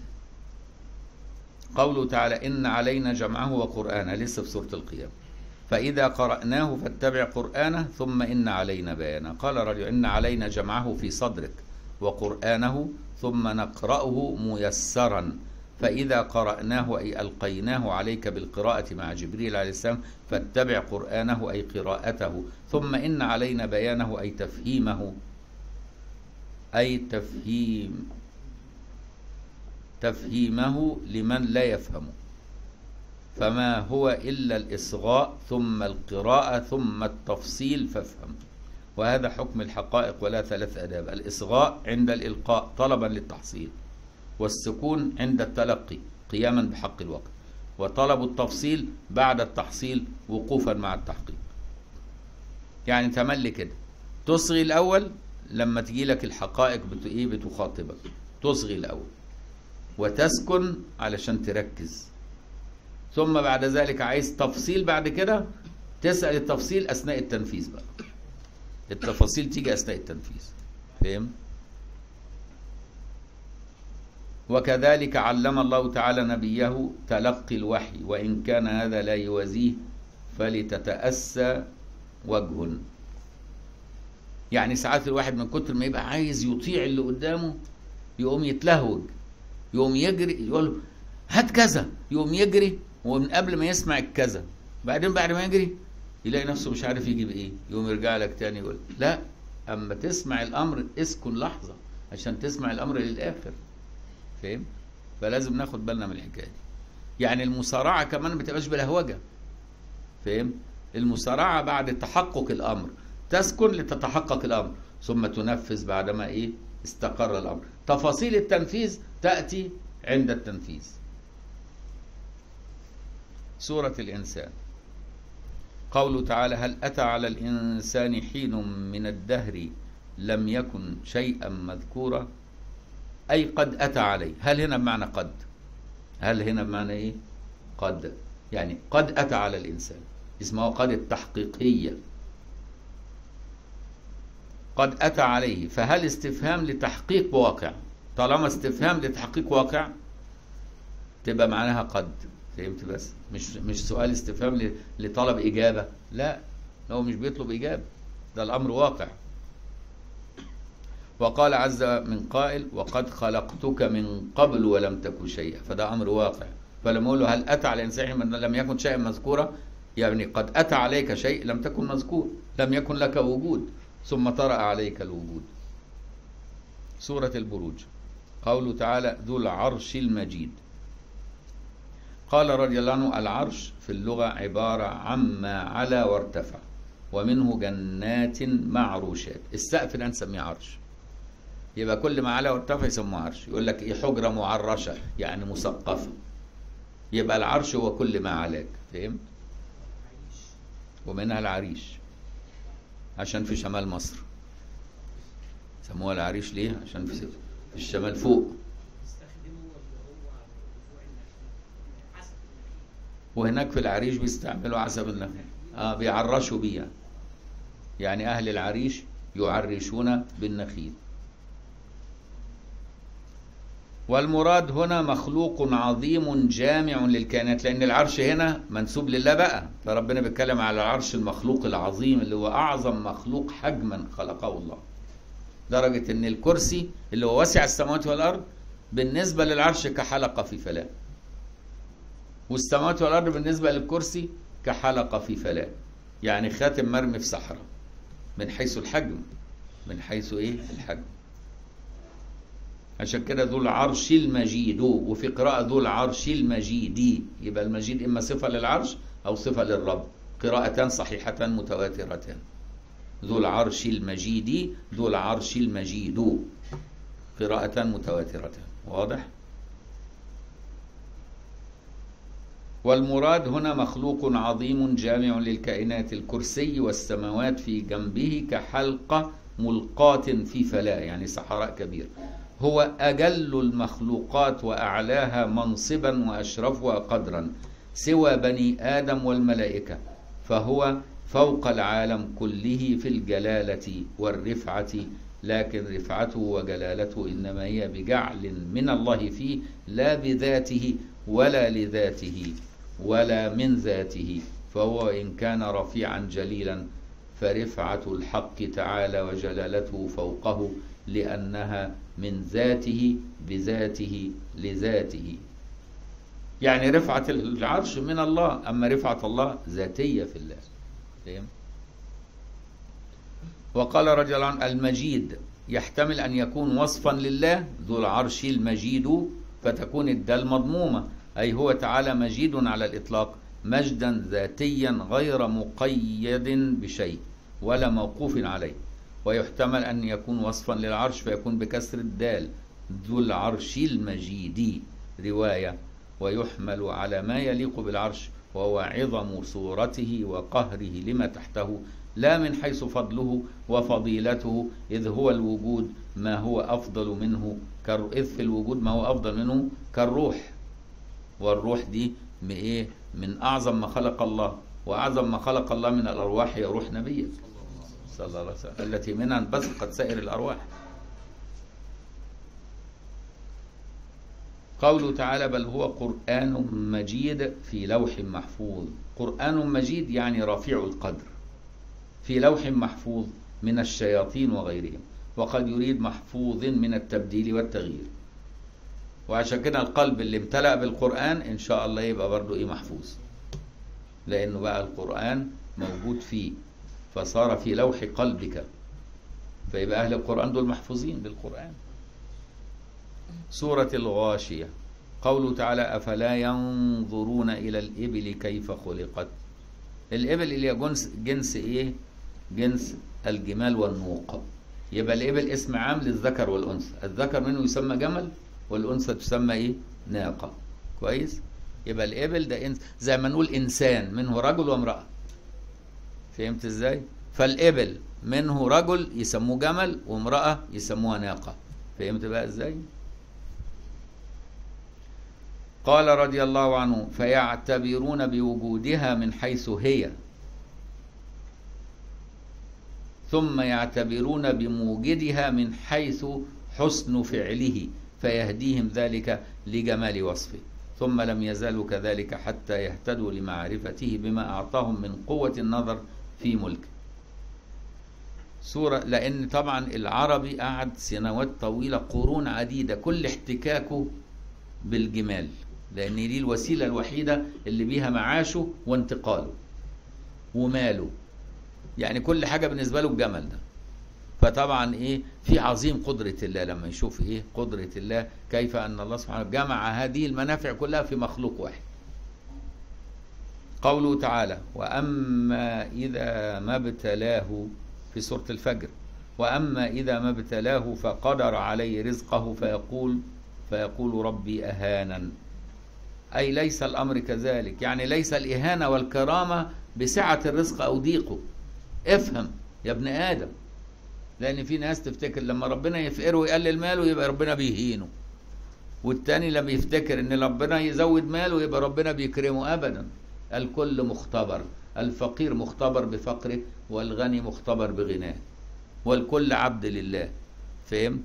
Speaker 1: قوله تعالى إن علينا جمعه وقرآنه لسه في سورة القيامة فإذا قرأناه فاتبع قرآنه ثم إن علينا بيانه قال رجل إن علينا جمعه في صدرك وقرآنه ثم نقرأه ميسرا فإذا قرأناه أي ألقيناه عليك بالقراءة مع جبريل عليه السلام فاتبع قرآنه أي قراءته ثم إن علينا بيانه أي تفهيمه أي تفهيم تفهيمه لمن لا يفهم فما هو إلا الإصغاء ثم القراءة ثم التفصيل فافهم وهذا حكم الحقائق ولا ثلاث أداب الإصغاء عند الإلقاء طلبا للتحصيل والسكون عند التلقي قياما بحق الوقت وطلب التفصيل بعد التحصيل وقوفا مع التحقيق يعني تملي كده تصغي الاول لما تجي لك الحقائق بت... ايه بتخاطبك تصغي الاول وتسكن علشان تركز ثم بعد ذلك عايز تفصيل بعد كده تسأل التفصيل أثناء التنفيذ بقى التفاصيل تيجي أثناء التنفيذ فهم؟ وكذلك علم الله تعالى نبيه تلقي الوحي وإن كان هذا لا يوازيه فلتتأسى وجه يعني ساعات الواحد من كتر ما يبقى عايز يطيع اللي قدامه يقوم يتلهوج يقوم يجري يقول له هات كذا يقوم يجري ومن قبل ما يسمع الكذا بعدين بعد ما يجري يلاقي نفسه مش عارف يجيب ايه يقوم يرجع لك تاني يقول لا اما تسمع الامر اسكن لحظه عشان تسمع الامر للاخر فاهم فلازم ناخد بالنا من الحكايه دي يعني المسارعه كمان ما تبقاش بلهوجه فاهم المسارعه بعد تحقق الامر تسكن لتتحقق الامر ثم تنفذ بعدما ايه استقر الامر تفاصيل التنفيذ تاتي عند التنفيذ سوره الانسان قوله تعالى هل اتى على الانسان حين من الدهر لم يكن شيئا مذكورا اي قد اتى عليه هل هنا بمعنى قد هل هنا بمعنى ايه قد يعني قد اتى على الانسان اسمها قد التحقيقيه قد أتى عليه فهل استفهام لتحقيق واقع طالما استفهام لتحقيق واقع تبقى معناها قد فهمت بس مش مش سؤال استفهام لطلب إجابة لا هو مش بيطلب إجابة ده الأمر واقع وقال عز من قائل وقد خلقتك من قبل ولم تكن شيئا فده أمر واقع فلما أقول له هل أتى على الإنسان من لم يكن شيئا مذكورا يعني قد أتى عليك شيء لم تكن مذكور لم يكن لك وجود ثم طرأ عليك الوجود سورة البروج قوله تعالى ذو العرش المجيد قال رضي الله عنه العرش في اللغة عبارة عما علا وارتفع ومنه جنات معروشات السقف ده نسميه عرش يبقى كل ما علا وارتفع يسموه عرش يقول لك ايه حجرة معرشة يعني مثقفة يبقى العرش هو كل ما علاك فهمت ومنها العريش عشان في شمال مصر سموها العريش ليه عشان في, في الشمال فوق وهناك في العريش بيستعملوا عسب النخل اه بيعرشوا بيها يعني اهل العريش يعرشون بالنخيل والمراد هنا مخلوق عظيم جامع للكائنات لان العرش هنا منسوب لله بقى فربنا بيتكلم على العرش المخلوق العظيم اللي هو اعظم مخلوق حجما خلقه الله درجة ان الكرسي اللي هو واسع السماوات والارض بالنسبة للعرش كحلقة في فلاة والسماوات والارض بالنسبة للكرسي كحلقة في فلاة يعني خاتم مرمي في صحراء من حيث الحجم من حيث ايه الحجم عشان كده ذو العرش المجيد وفي قراءة ذو العرش المجيد يبقى المجيد إما صفة للعرش أو صفة للرب قراءتان صحيحتان متواترتان ذو العرش المجيد ذو العرش المجيد قراءتان متواترتان واضح؟ والمراد هنا مخلوق عظيم جامع للكائنات الكرسي والسماوات في جنبه كحلقة ملقاة في فلاة يعني صحراء كبير هو أجل المخلوقات وأعلاها منصبا وأشرفها قدرا سوى بني آدم والملائكة فهو فوق العالم كله في الجلالة والرفعة لكن رفعته وجلالته إنما هي بجعل من الله فيه لا بذاته ولا لذاته ولا من ذاته فهو إن كان رفيعا جليلا فرفعة الحق تعالى وجلالته فوقه لأنها من ذاته بذاته لذاته يعني رفعة العرش من الله أما رفعة الله ذاتية في الله فهم؟ وقال رجل عن المجيد يحتمل أن يكون وصفا لله ذو العرش المجيد فتكون الدال مضمومة أي هو تعالى مجيد على الإطلاق مجدا ذاتيا غير مقيد بشيء ولا موقوف عليه ويحتمل أن يكون وصفا للعرش فيكون بكسر الدال ذو العرش المجيد رواية ويحمل على ما يليق بالعرش وهو عظم صورته وقهره لما تحته لا من حيث فضله وفضيلته إذ هو الوجود ما هو أفضل منه كر... إذ في الوجود ما هو أفضل منه كالروح والروح دي من إيه؟ من أعظم ما خلق الله وأعظم ما خلق الله من الأرواح هي روح نبيه صلى الله عليه وسلم التي منها انبثقت سائر الأرواح قوله تعالى بل هو قرآن مجيد في لوح محفوظ قرآن مجيد يعني رفيع القدر في لوح محفوظ من الشياطين وغيرهم وقد يريد محفوظ من التبديل والتغيير وعشان كده القلب اللي امتلأ بالقرآن إن شاء الله يبقى برضه إيه محفوظ لأنه بقى القرآن موجود فيه فصار في لوح قلبك فيبقى أهل القرآن دول محفوظين بالقرآن سورة الغاشية قوله تعالى أفلا ينظرون إلى الإبل كيف خلقت الإبل اللي هي جنس, جنس إيه جنس الجمال والنوق يبقى الإبل اسم عام للذكر والأنثى الذكر منه يسمى جمل والأنثى تسمى إيه ناقة كويس يبقى الإبل ده إنس زي ما نقول إنسان منه رجل وامرأة فهمت إزاي فالإبل منه رجل يسموه جمل وامرأة يسموها ناقة فهمت بقى إزاي قال رضي الله عنه فيعتبرون بوجودها من حيث هي ثم يعتبرون بموجدها من حيث حسن فعله فيهديهم ذلك لجمال وصفه ثم لم يزالوا كذلك حتى يهتدوا لمعرفته بما أعطاهم من قوة النظر في ملكه سورة لأن طبعا العربي قعد سنوات طويلة قرون عديدة كل احتكاكه بالجمال لأن دي الوسيلة الوحيدة اللي بيها معاشه وانتقاله وماله يعني كل حاجة بالنسبة له الجمل ده فطبعا ايه في عظيم قدرة الله لما يشوف ايه قدرة الله كيف ان الله سبحانه جمع هذه المنافع كلها في مخلوق واحد قوله تعالى واما اذا ما ابتلاه في سورة الفجر واما اذا ما ابتلاه فقدر عليه رزقه فيقول فيقول ربي اهانا اي ليس الامر كذلك يعني ليس الاهانة والكرامة بسعة الرزق او ضيقه افهم يا ابن ادم لان في ناس تفتكر لما ربنا يفقره ويقلل ماله يبقى ربنا بيهينه والتاني لما يفتكر ان ربنا يزود ماله يبقى ربنا بيكرمه ابدا الكل مختبر الفقير مختبر بفقره والغني مختبر بغناه والكل عبد لله فهمت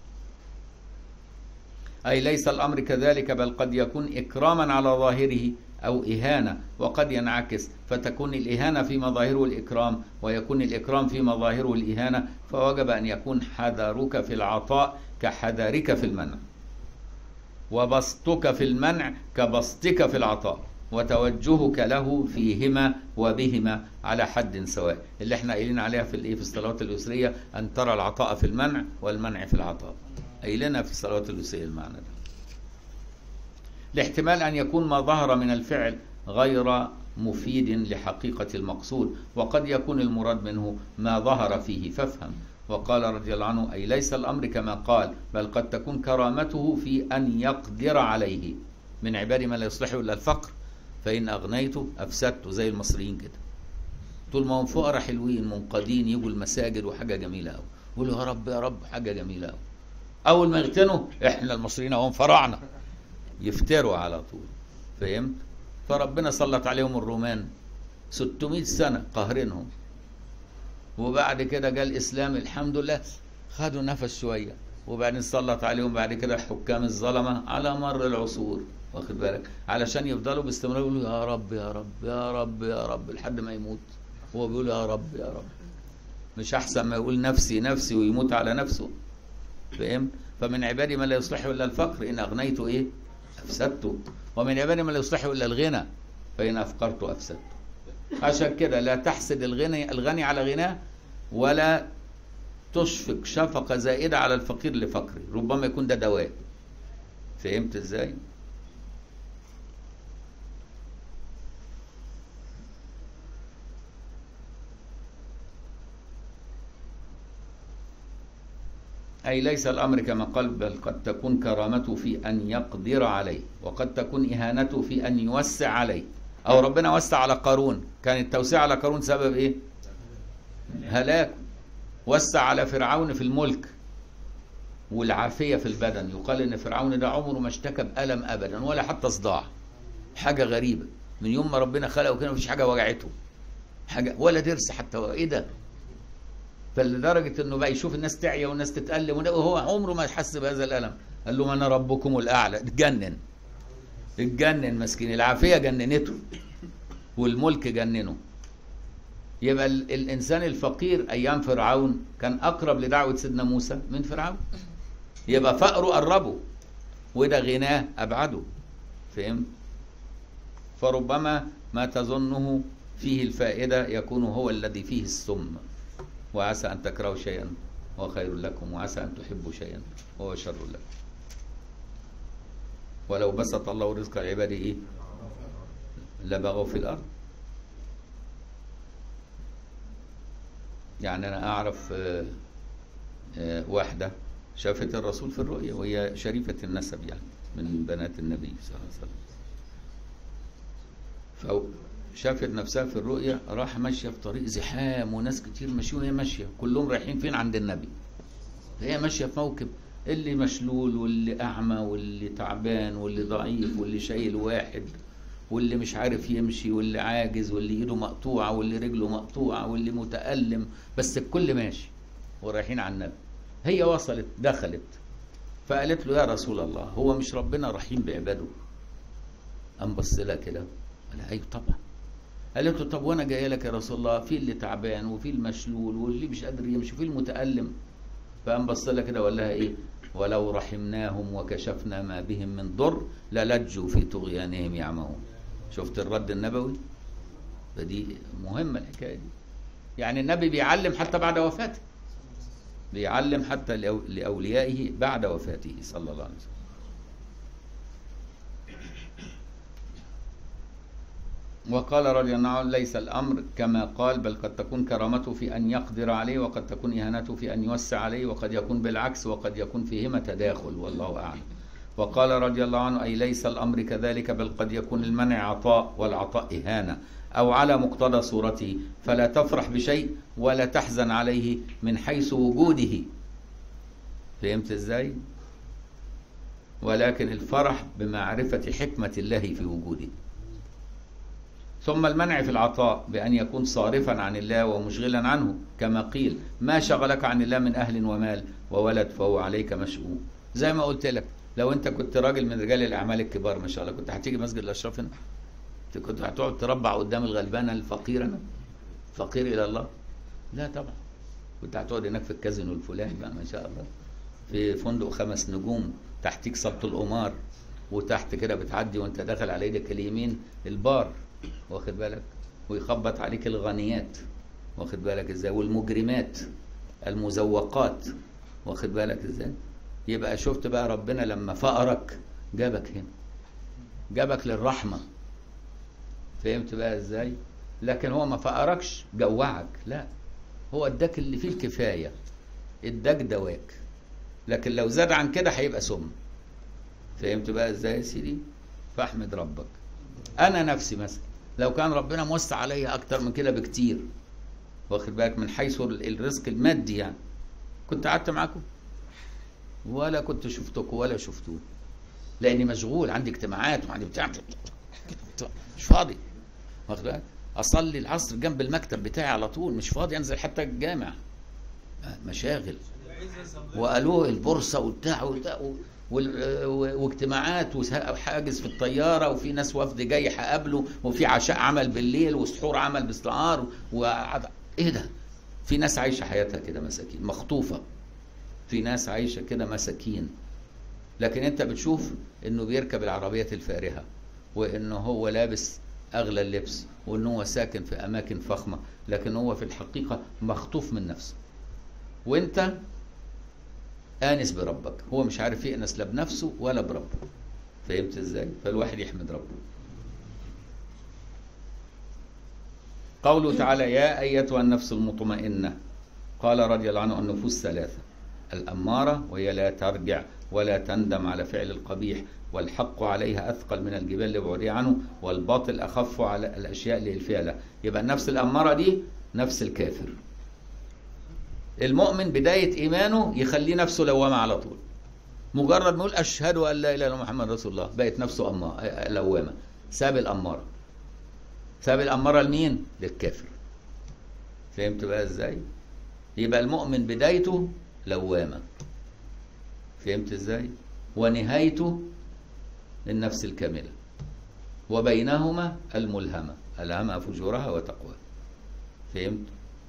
Speaker 1: اي ليس الامر كذلك بل قد يكون اكراما على ظاهره أو إهانة وقد ينعكس فتكون الإهانة في مظاهره الإكرام ويكون الإكرام في مظاهره الإهانة فوجب أن يكون حذرك في العطاء كحذرك في المنع وبسطك في المنع كبسطك في العطاء وتوجهك له فيهما وبهما على حد سواء اللي احنا قايلين عليها في الايه في الصلوات الاسريه ان ترى العطاء في المنع والمنع في العطاء قايلينها في الصلوات الاسريه المعنى ده لاحتمال أن يكون ما ظهر من الفعل غير مفيد لحقيقة المقصود وقد يكون المراد منه ما ظهر فيه فافهم وقال رضي الله عنه أي ليس الأمر كما قال بل قد تكون كرامته في أن يقدر عليه من عباد ما لا يصلحه إلا الفقر فإن أغنيته أفسدته زي المصريين كده طول ما هم فقراء حلوين منقادين يجوا المساجد وحاجة جميلة أوي يقولوا يا رب يا رب حاجة جميلة أوي أول ما يغتنوا إحنا المصريين هم فرعنا يفتروا على طول فهمت فربنا سلط عليهم الرومان 600 سنة قهرنهم وبعد كده جاء الإسلام الحمد لله خدوا نفس شوية وبعدين سلط عليهم بعد كده حكام الظلمة على مر العصور واخد بالك علشان يفضلوا باستمرار يقولوا يا رب يا رب يا رب يا رب لحد ما يموت هو بيقول يا رب يا رب مش أحسن ما يقول نفسي نفسي ويموت على نفسه فهمت فمن عبادي ما لا يصلحه إلا الفقر إن أغنيته إيه أفسدته ومن عبادي ما لا يصلحه إلا الغنى فإن أفقرت أفسدته عشان كده لا تحسد الغني الغني على غناه ولا تشفق شفقة زائدة على الفقير لفقره ربما يكون ده دواء فهمت ازاي أي ليس الأمر كما قال بل قد تكون كرامته في أن يقدر عليه وقد تكون إهانته في أن يوسع عليه او ربنا وسع على قارون كان التوسيع على قارون سبب ايه هلاك وسع على فرعون في الملك والعافيه في البدن يقال ان فرعون ده عمره ما اشتكى بالم ابدا ولا حتى صداع حاجه غريبه من يوم ما ربنا خلقه كده مفيش حاجه وجعته حاجه ولا ضرس حتى ايه ده فلدرجه انه بقى يشوف الناس تعيا والناس تتالم وهو عمره ما حس بهذا الالم قال له انا ربكم الاعلى اتجنن اتجنن مسكين العافيه جننته والملك جننه يبقى ال- الانسان الفقير ايام فرعون كان اقرب لدعوه سيدنا موسى من فرعون يبقى فقره قربه وده غناه ابعده فهمت فربما ما تظنه فيه الفائده يكون هو الذي فيه السم وعسى ان تكرهوا شيئا وهو خير لكم وعسى ان تحبوا شيئا وهو شر لكم ولو بسط الله رزق عباده ايه لبغوا في الارض يعني انا اعرف آه، آه، واحده شافت الرسول في الرؤيا وهي شريفه النسب يعني من بنات النبي صلى الله عليه وسلم فشافت نفسها في الرؤيا راح ماشيه في طريق زحام وناس كتير ماشيين وهي ماشيه كلهم رايحين فين عند النبي هي ماشيه في موكب اللي مشلول واللي اعمى واللي تعبان واللي ضعيف واللي شايل واحد واللي مش عارف يمشي واللي عاجز واللي ايده مقطوعه واللي رجله مقطوعه واللي متألم بس الكل ماشي ورايحين على النبي هي وصلت دخلت فقالت له يا رسول الله هو مش ربنا رحيم بعباده قام بص لها كده قال لها ايوه طبعا قالت له طب وانا جايه لك يا رسول الله في اللي تعبان وفي المشلول واللي مش قادر يمشي وفي المتألم فقام بص لها كده وقال لها ايه ولو رحمناهم وكشفنا ما بهم من ضر للجوا في طغيانهم يعمهون شفت الرد النبوي فدي مهمة الحكاية دي يعني النبي بيعلم حتى بعد وفاته بيعلم حتى لأو- لأوليائه بعد وفاته صلى الله عليه وسلم وقال رضي الله عنه ليس الأمر كما قال بل قد تكون كرامته في أن يقدر عليه وقد تكون إهانته في أن يوسع عليه وقد يكون بالعكس وقد يكون فيهما تداخل والله أعلم وقال رضي الله عنه أي ليس الأمر كذلك بل قد يكون المنع عطاء والعطاء إهانة أو على مقتضى صورته فلا تفرح بشيء ولا تحزن عليه من حيث وجوده فهمت إزاي؟ ولكن الفرح بمعرفة حكمة الله في وجوده ثم المنع في العطاء بأن يكون صارفا عن الله ومشغلا عنه كما قيل ما شغلك عن الله من أهل ومال وولد فهو عليك مشؤوم زي ما قلت لك لو انت كنت راجل من رجال الاعمال الكبار ما شاء الله كنت هتيجي مسجد الاشراف هنا انت كنت هتقعد تربع قدام الغلبانه الفقير انا فقير الى الله لا طبعا كنت هتقعد هناك في الكازينو الفلاني بقى ما شاء الله في فندق خمس نجوم تحتيك صبت القمار وتحت كده بتعدي وانت داخل على ايدك اليمين البار واخد بالك ويخبط عليك الغنيات واخد بالك ازاي والمجرمات المزوقات واخد بالك ازاي يبقى شفت بقى ربنا لما فقرك جابك هنا جابك للرحمة فهمت بقى ازاي لكن هو ما فقركش جوعك لا هو اداك اللي فيه الكفاية اداك دواك لكن لو زاد عن كده هيبقى سم فهمت بقى ازاي يا سيدي فاحمد ربك انا نفسي مثلا لو كان ربنا موسع عليا اكتر من كده بكتير واخد بالك من حيث الرزق المادي يعني كنت قعدت معاكم ولا كنت شفتكم ولا شفتوه لاني مشغول عندي اجتماعات وعندي بتاع مش فاضي واخد بالك اصلي العصر جنب المكتب بتاعي على طول مش فاضي انزل حتى الجامع مشاغل وقالوه البورصه وبتاع وبتاع وال- و- واجتماعات وحاجز في الطياره وفي ناس وفد جاي هقابله وفي عشاء عمل بالليل وسحور عمل باستعار وقعد ايه ده؟ في ناس عايشه حياتها كده مساكين مخطوفه في ناس عايشه كده مساكين لكن انت بتشوف انه بيركب العربيات الفارهه وانه هو لابس اغلى اللبس وانه هو ساكن في اماكن فخمه لكن هو في الحقيقه مخطوف من نفسه وانت آنس بربك هو مش عارف يأنس لا بنفسه ولا بربه فهمت ازاي فالواحد يحمد ربه قوله تعالى يا أيتها النفس المطمئنة قال رضي الله عنه النفوس ثلاثة الأمارة وهي لا ترجع ولا تندم على فعل القبيح والحق عليها أثقل من الجبال لبعدها عنه والباطل أخف على الأشياء اللي فيها له يبقى النفس الأمارة دي نفس الكافر المؤمن بداية إيمانه يخليه نفسه لوامة على طول مجرد ما يقول أشهد أن لا إله إلا الله محمد رسول الله بقت نفسه أمارة لوامة ساب الأمارة ساب الأمارة لمين؟ للكافر فهمت بقى إزاي؟ يبقى المؤمن بدايته لوامة فهمت إزاي؟ ونهايته للنفس الكاملة وبينهما الملهمة ألهمها فجورها وتقواها فهمت؟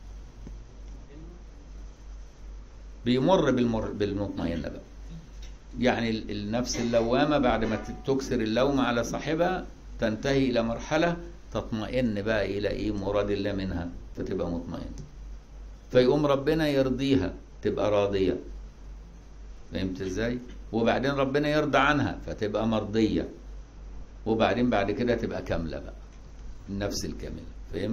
Speaker 1: بيمر بالمر بالمطمئنة بقى يعني النفس اللوامة بعد ما تكسر اللوم على صاحبها تنتهي إلى مرحلة تطمئن بقى إلى إيه مراد الله منها فتبقى مطمئنة فيقوم ربنا يرضيها تبقى راضية فهمت إزاي؟ وبعدين ربنا يرضى عنها فتبقى مرضية وبعدين بعد كده تبقى كاملة بقى النفس الكاملة فهمت؟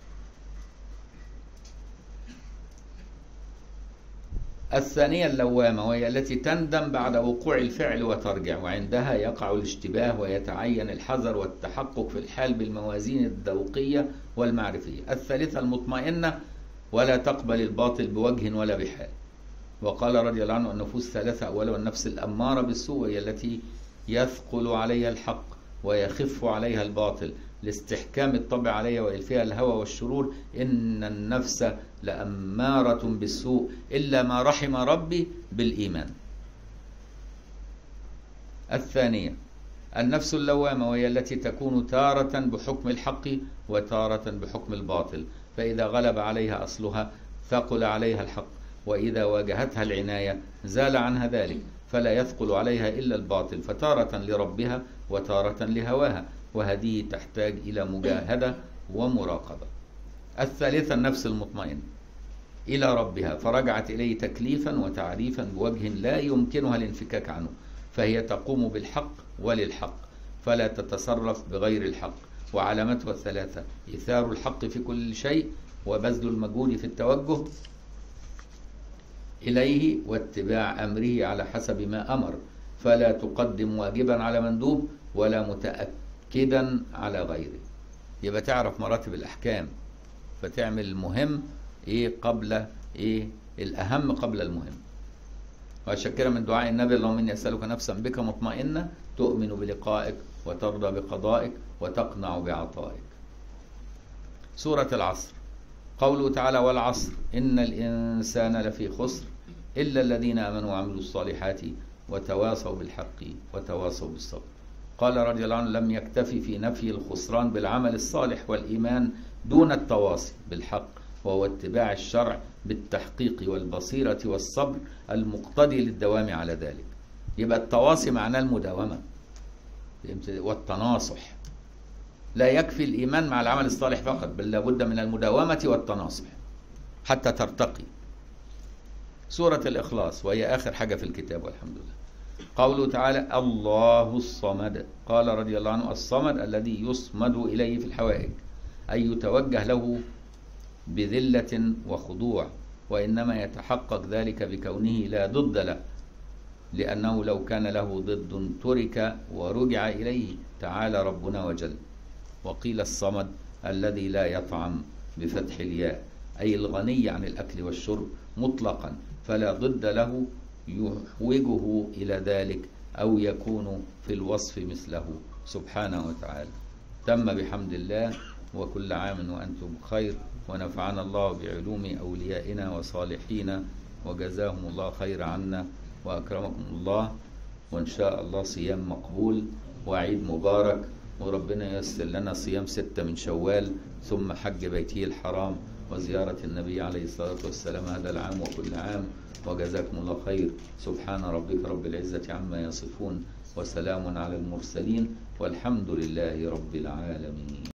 Speaker 1: الثانية اللوامة وهي التي تندم بعد وقوع الفعل وترجع وعندها يقع الاشتباه ويتعين الحذر والتحقق في الحال بالموازين الذوقية والمعرفية الثالثة المطمئنة ولا تقبل الباطل بوجه ولا بحال وقال رضي الله عنه النفوس ثلاثة أولها النفس الأمارة بالسوء هي التي يثقل عليها الحق ويخف عليها الباطل لاستحكام الطبع عليها وإلفها الهوى والشرور إن النفس لأمارة بالسوء إلا ما رحم ربي بالإيمان الثانية النفس اللوامة وهي التي تكون تارة بحكم الحق وتارة بحكم الباطل فإذا غلب عليها أصلها ثقل عليها الحق وإذا واجهتها العناية زال عنها ذلك فلا يثقل عليها إلا الباطل فتارة لربها وتارة لهواها وهذه تحتاج إلى مجاهدة ومراقبة الثالثة النفس المطمئنة إلى ربها فرجعت إليه تكليفا وتعريفا بوجه لا يمكنها الانفكاك عنه فهي تقوم بالحق وللحق فلا تتصرف بغير الحق وعلامتها الثلاثة إثار الحق في كل شيء وبذل المجهود في التوجه إليه واتباع أمره على حسب ما أمر فلا تقدم واجبا على مندوب ولا متأكدا على غيره يبقى تعرف مراتب الأحكام فتعمل المهم إيه قبل إيه الأهم قبل المهم وعشان كده من دعاء النبي اللهم إني أسألك نفسا بك مطمئنة تؤمن بلقائك وترضى بقضائك وتقنع بعطائك سورة العصر قوله تعالى والعصر إن الإنسان لفي خسر إلا الذين آمنوا وعملوا الصالحات وتواصوا بالحق وتواصوا بالصبر قال رضي الله عنه لم يكتفي في نفي الخسران بالعمل الصالح والإيمان دون التواصي بالحق وهو اتباع الشرع بالتحقيق والبصيرة والصبر المقتضي للدوام على ذلك يبقى التواصي معناه المداومة والتناصح لا يكفي الإيمان مع العمل الصالح فقط بل لابد من المداومة والتناصح حتى ترتقي سورة الإخلاص وهي آخر حاجة في الكتاب والحمد لله قوله تعالى الله الصمد قال رضي الله عنه الصمد الذي يصمد إليه في الحوائج أي يتوجه له بذلة وخضوع وإنما يتحقق ذلك بكونه لا ضد له لأنه لو كان له ضد ترك ورجع إليه تعالى ربنا وجل وقيل الصمد الذي لا يطعم بفتح الياء أي الغني عن الأكل والشرب مطلقا فلا ضد له يحوجه إلى ذلك أو يكون في الوصف مثله سبحانه وتعالى تم بحمد الله وكل عام وأنتم بخير ونفعنا الله بعلوم أوليائنا وصالحين وجزاهم الله خير عنا وأكرمكم الله وإن شاء الله صيام مقبول وعيد مبارك وربنا ييسر لنا صيام ستة من شوال ثم حج بيته الحرام وزيارة النبي عليه الصلاة والسلام هذا العام وكل عام وجزاكم الله خير سبحان ربك رب العزة عما يصفون وسلام على المرسلين والحمد لله رب العالمين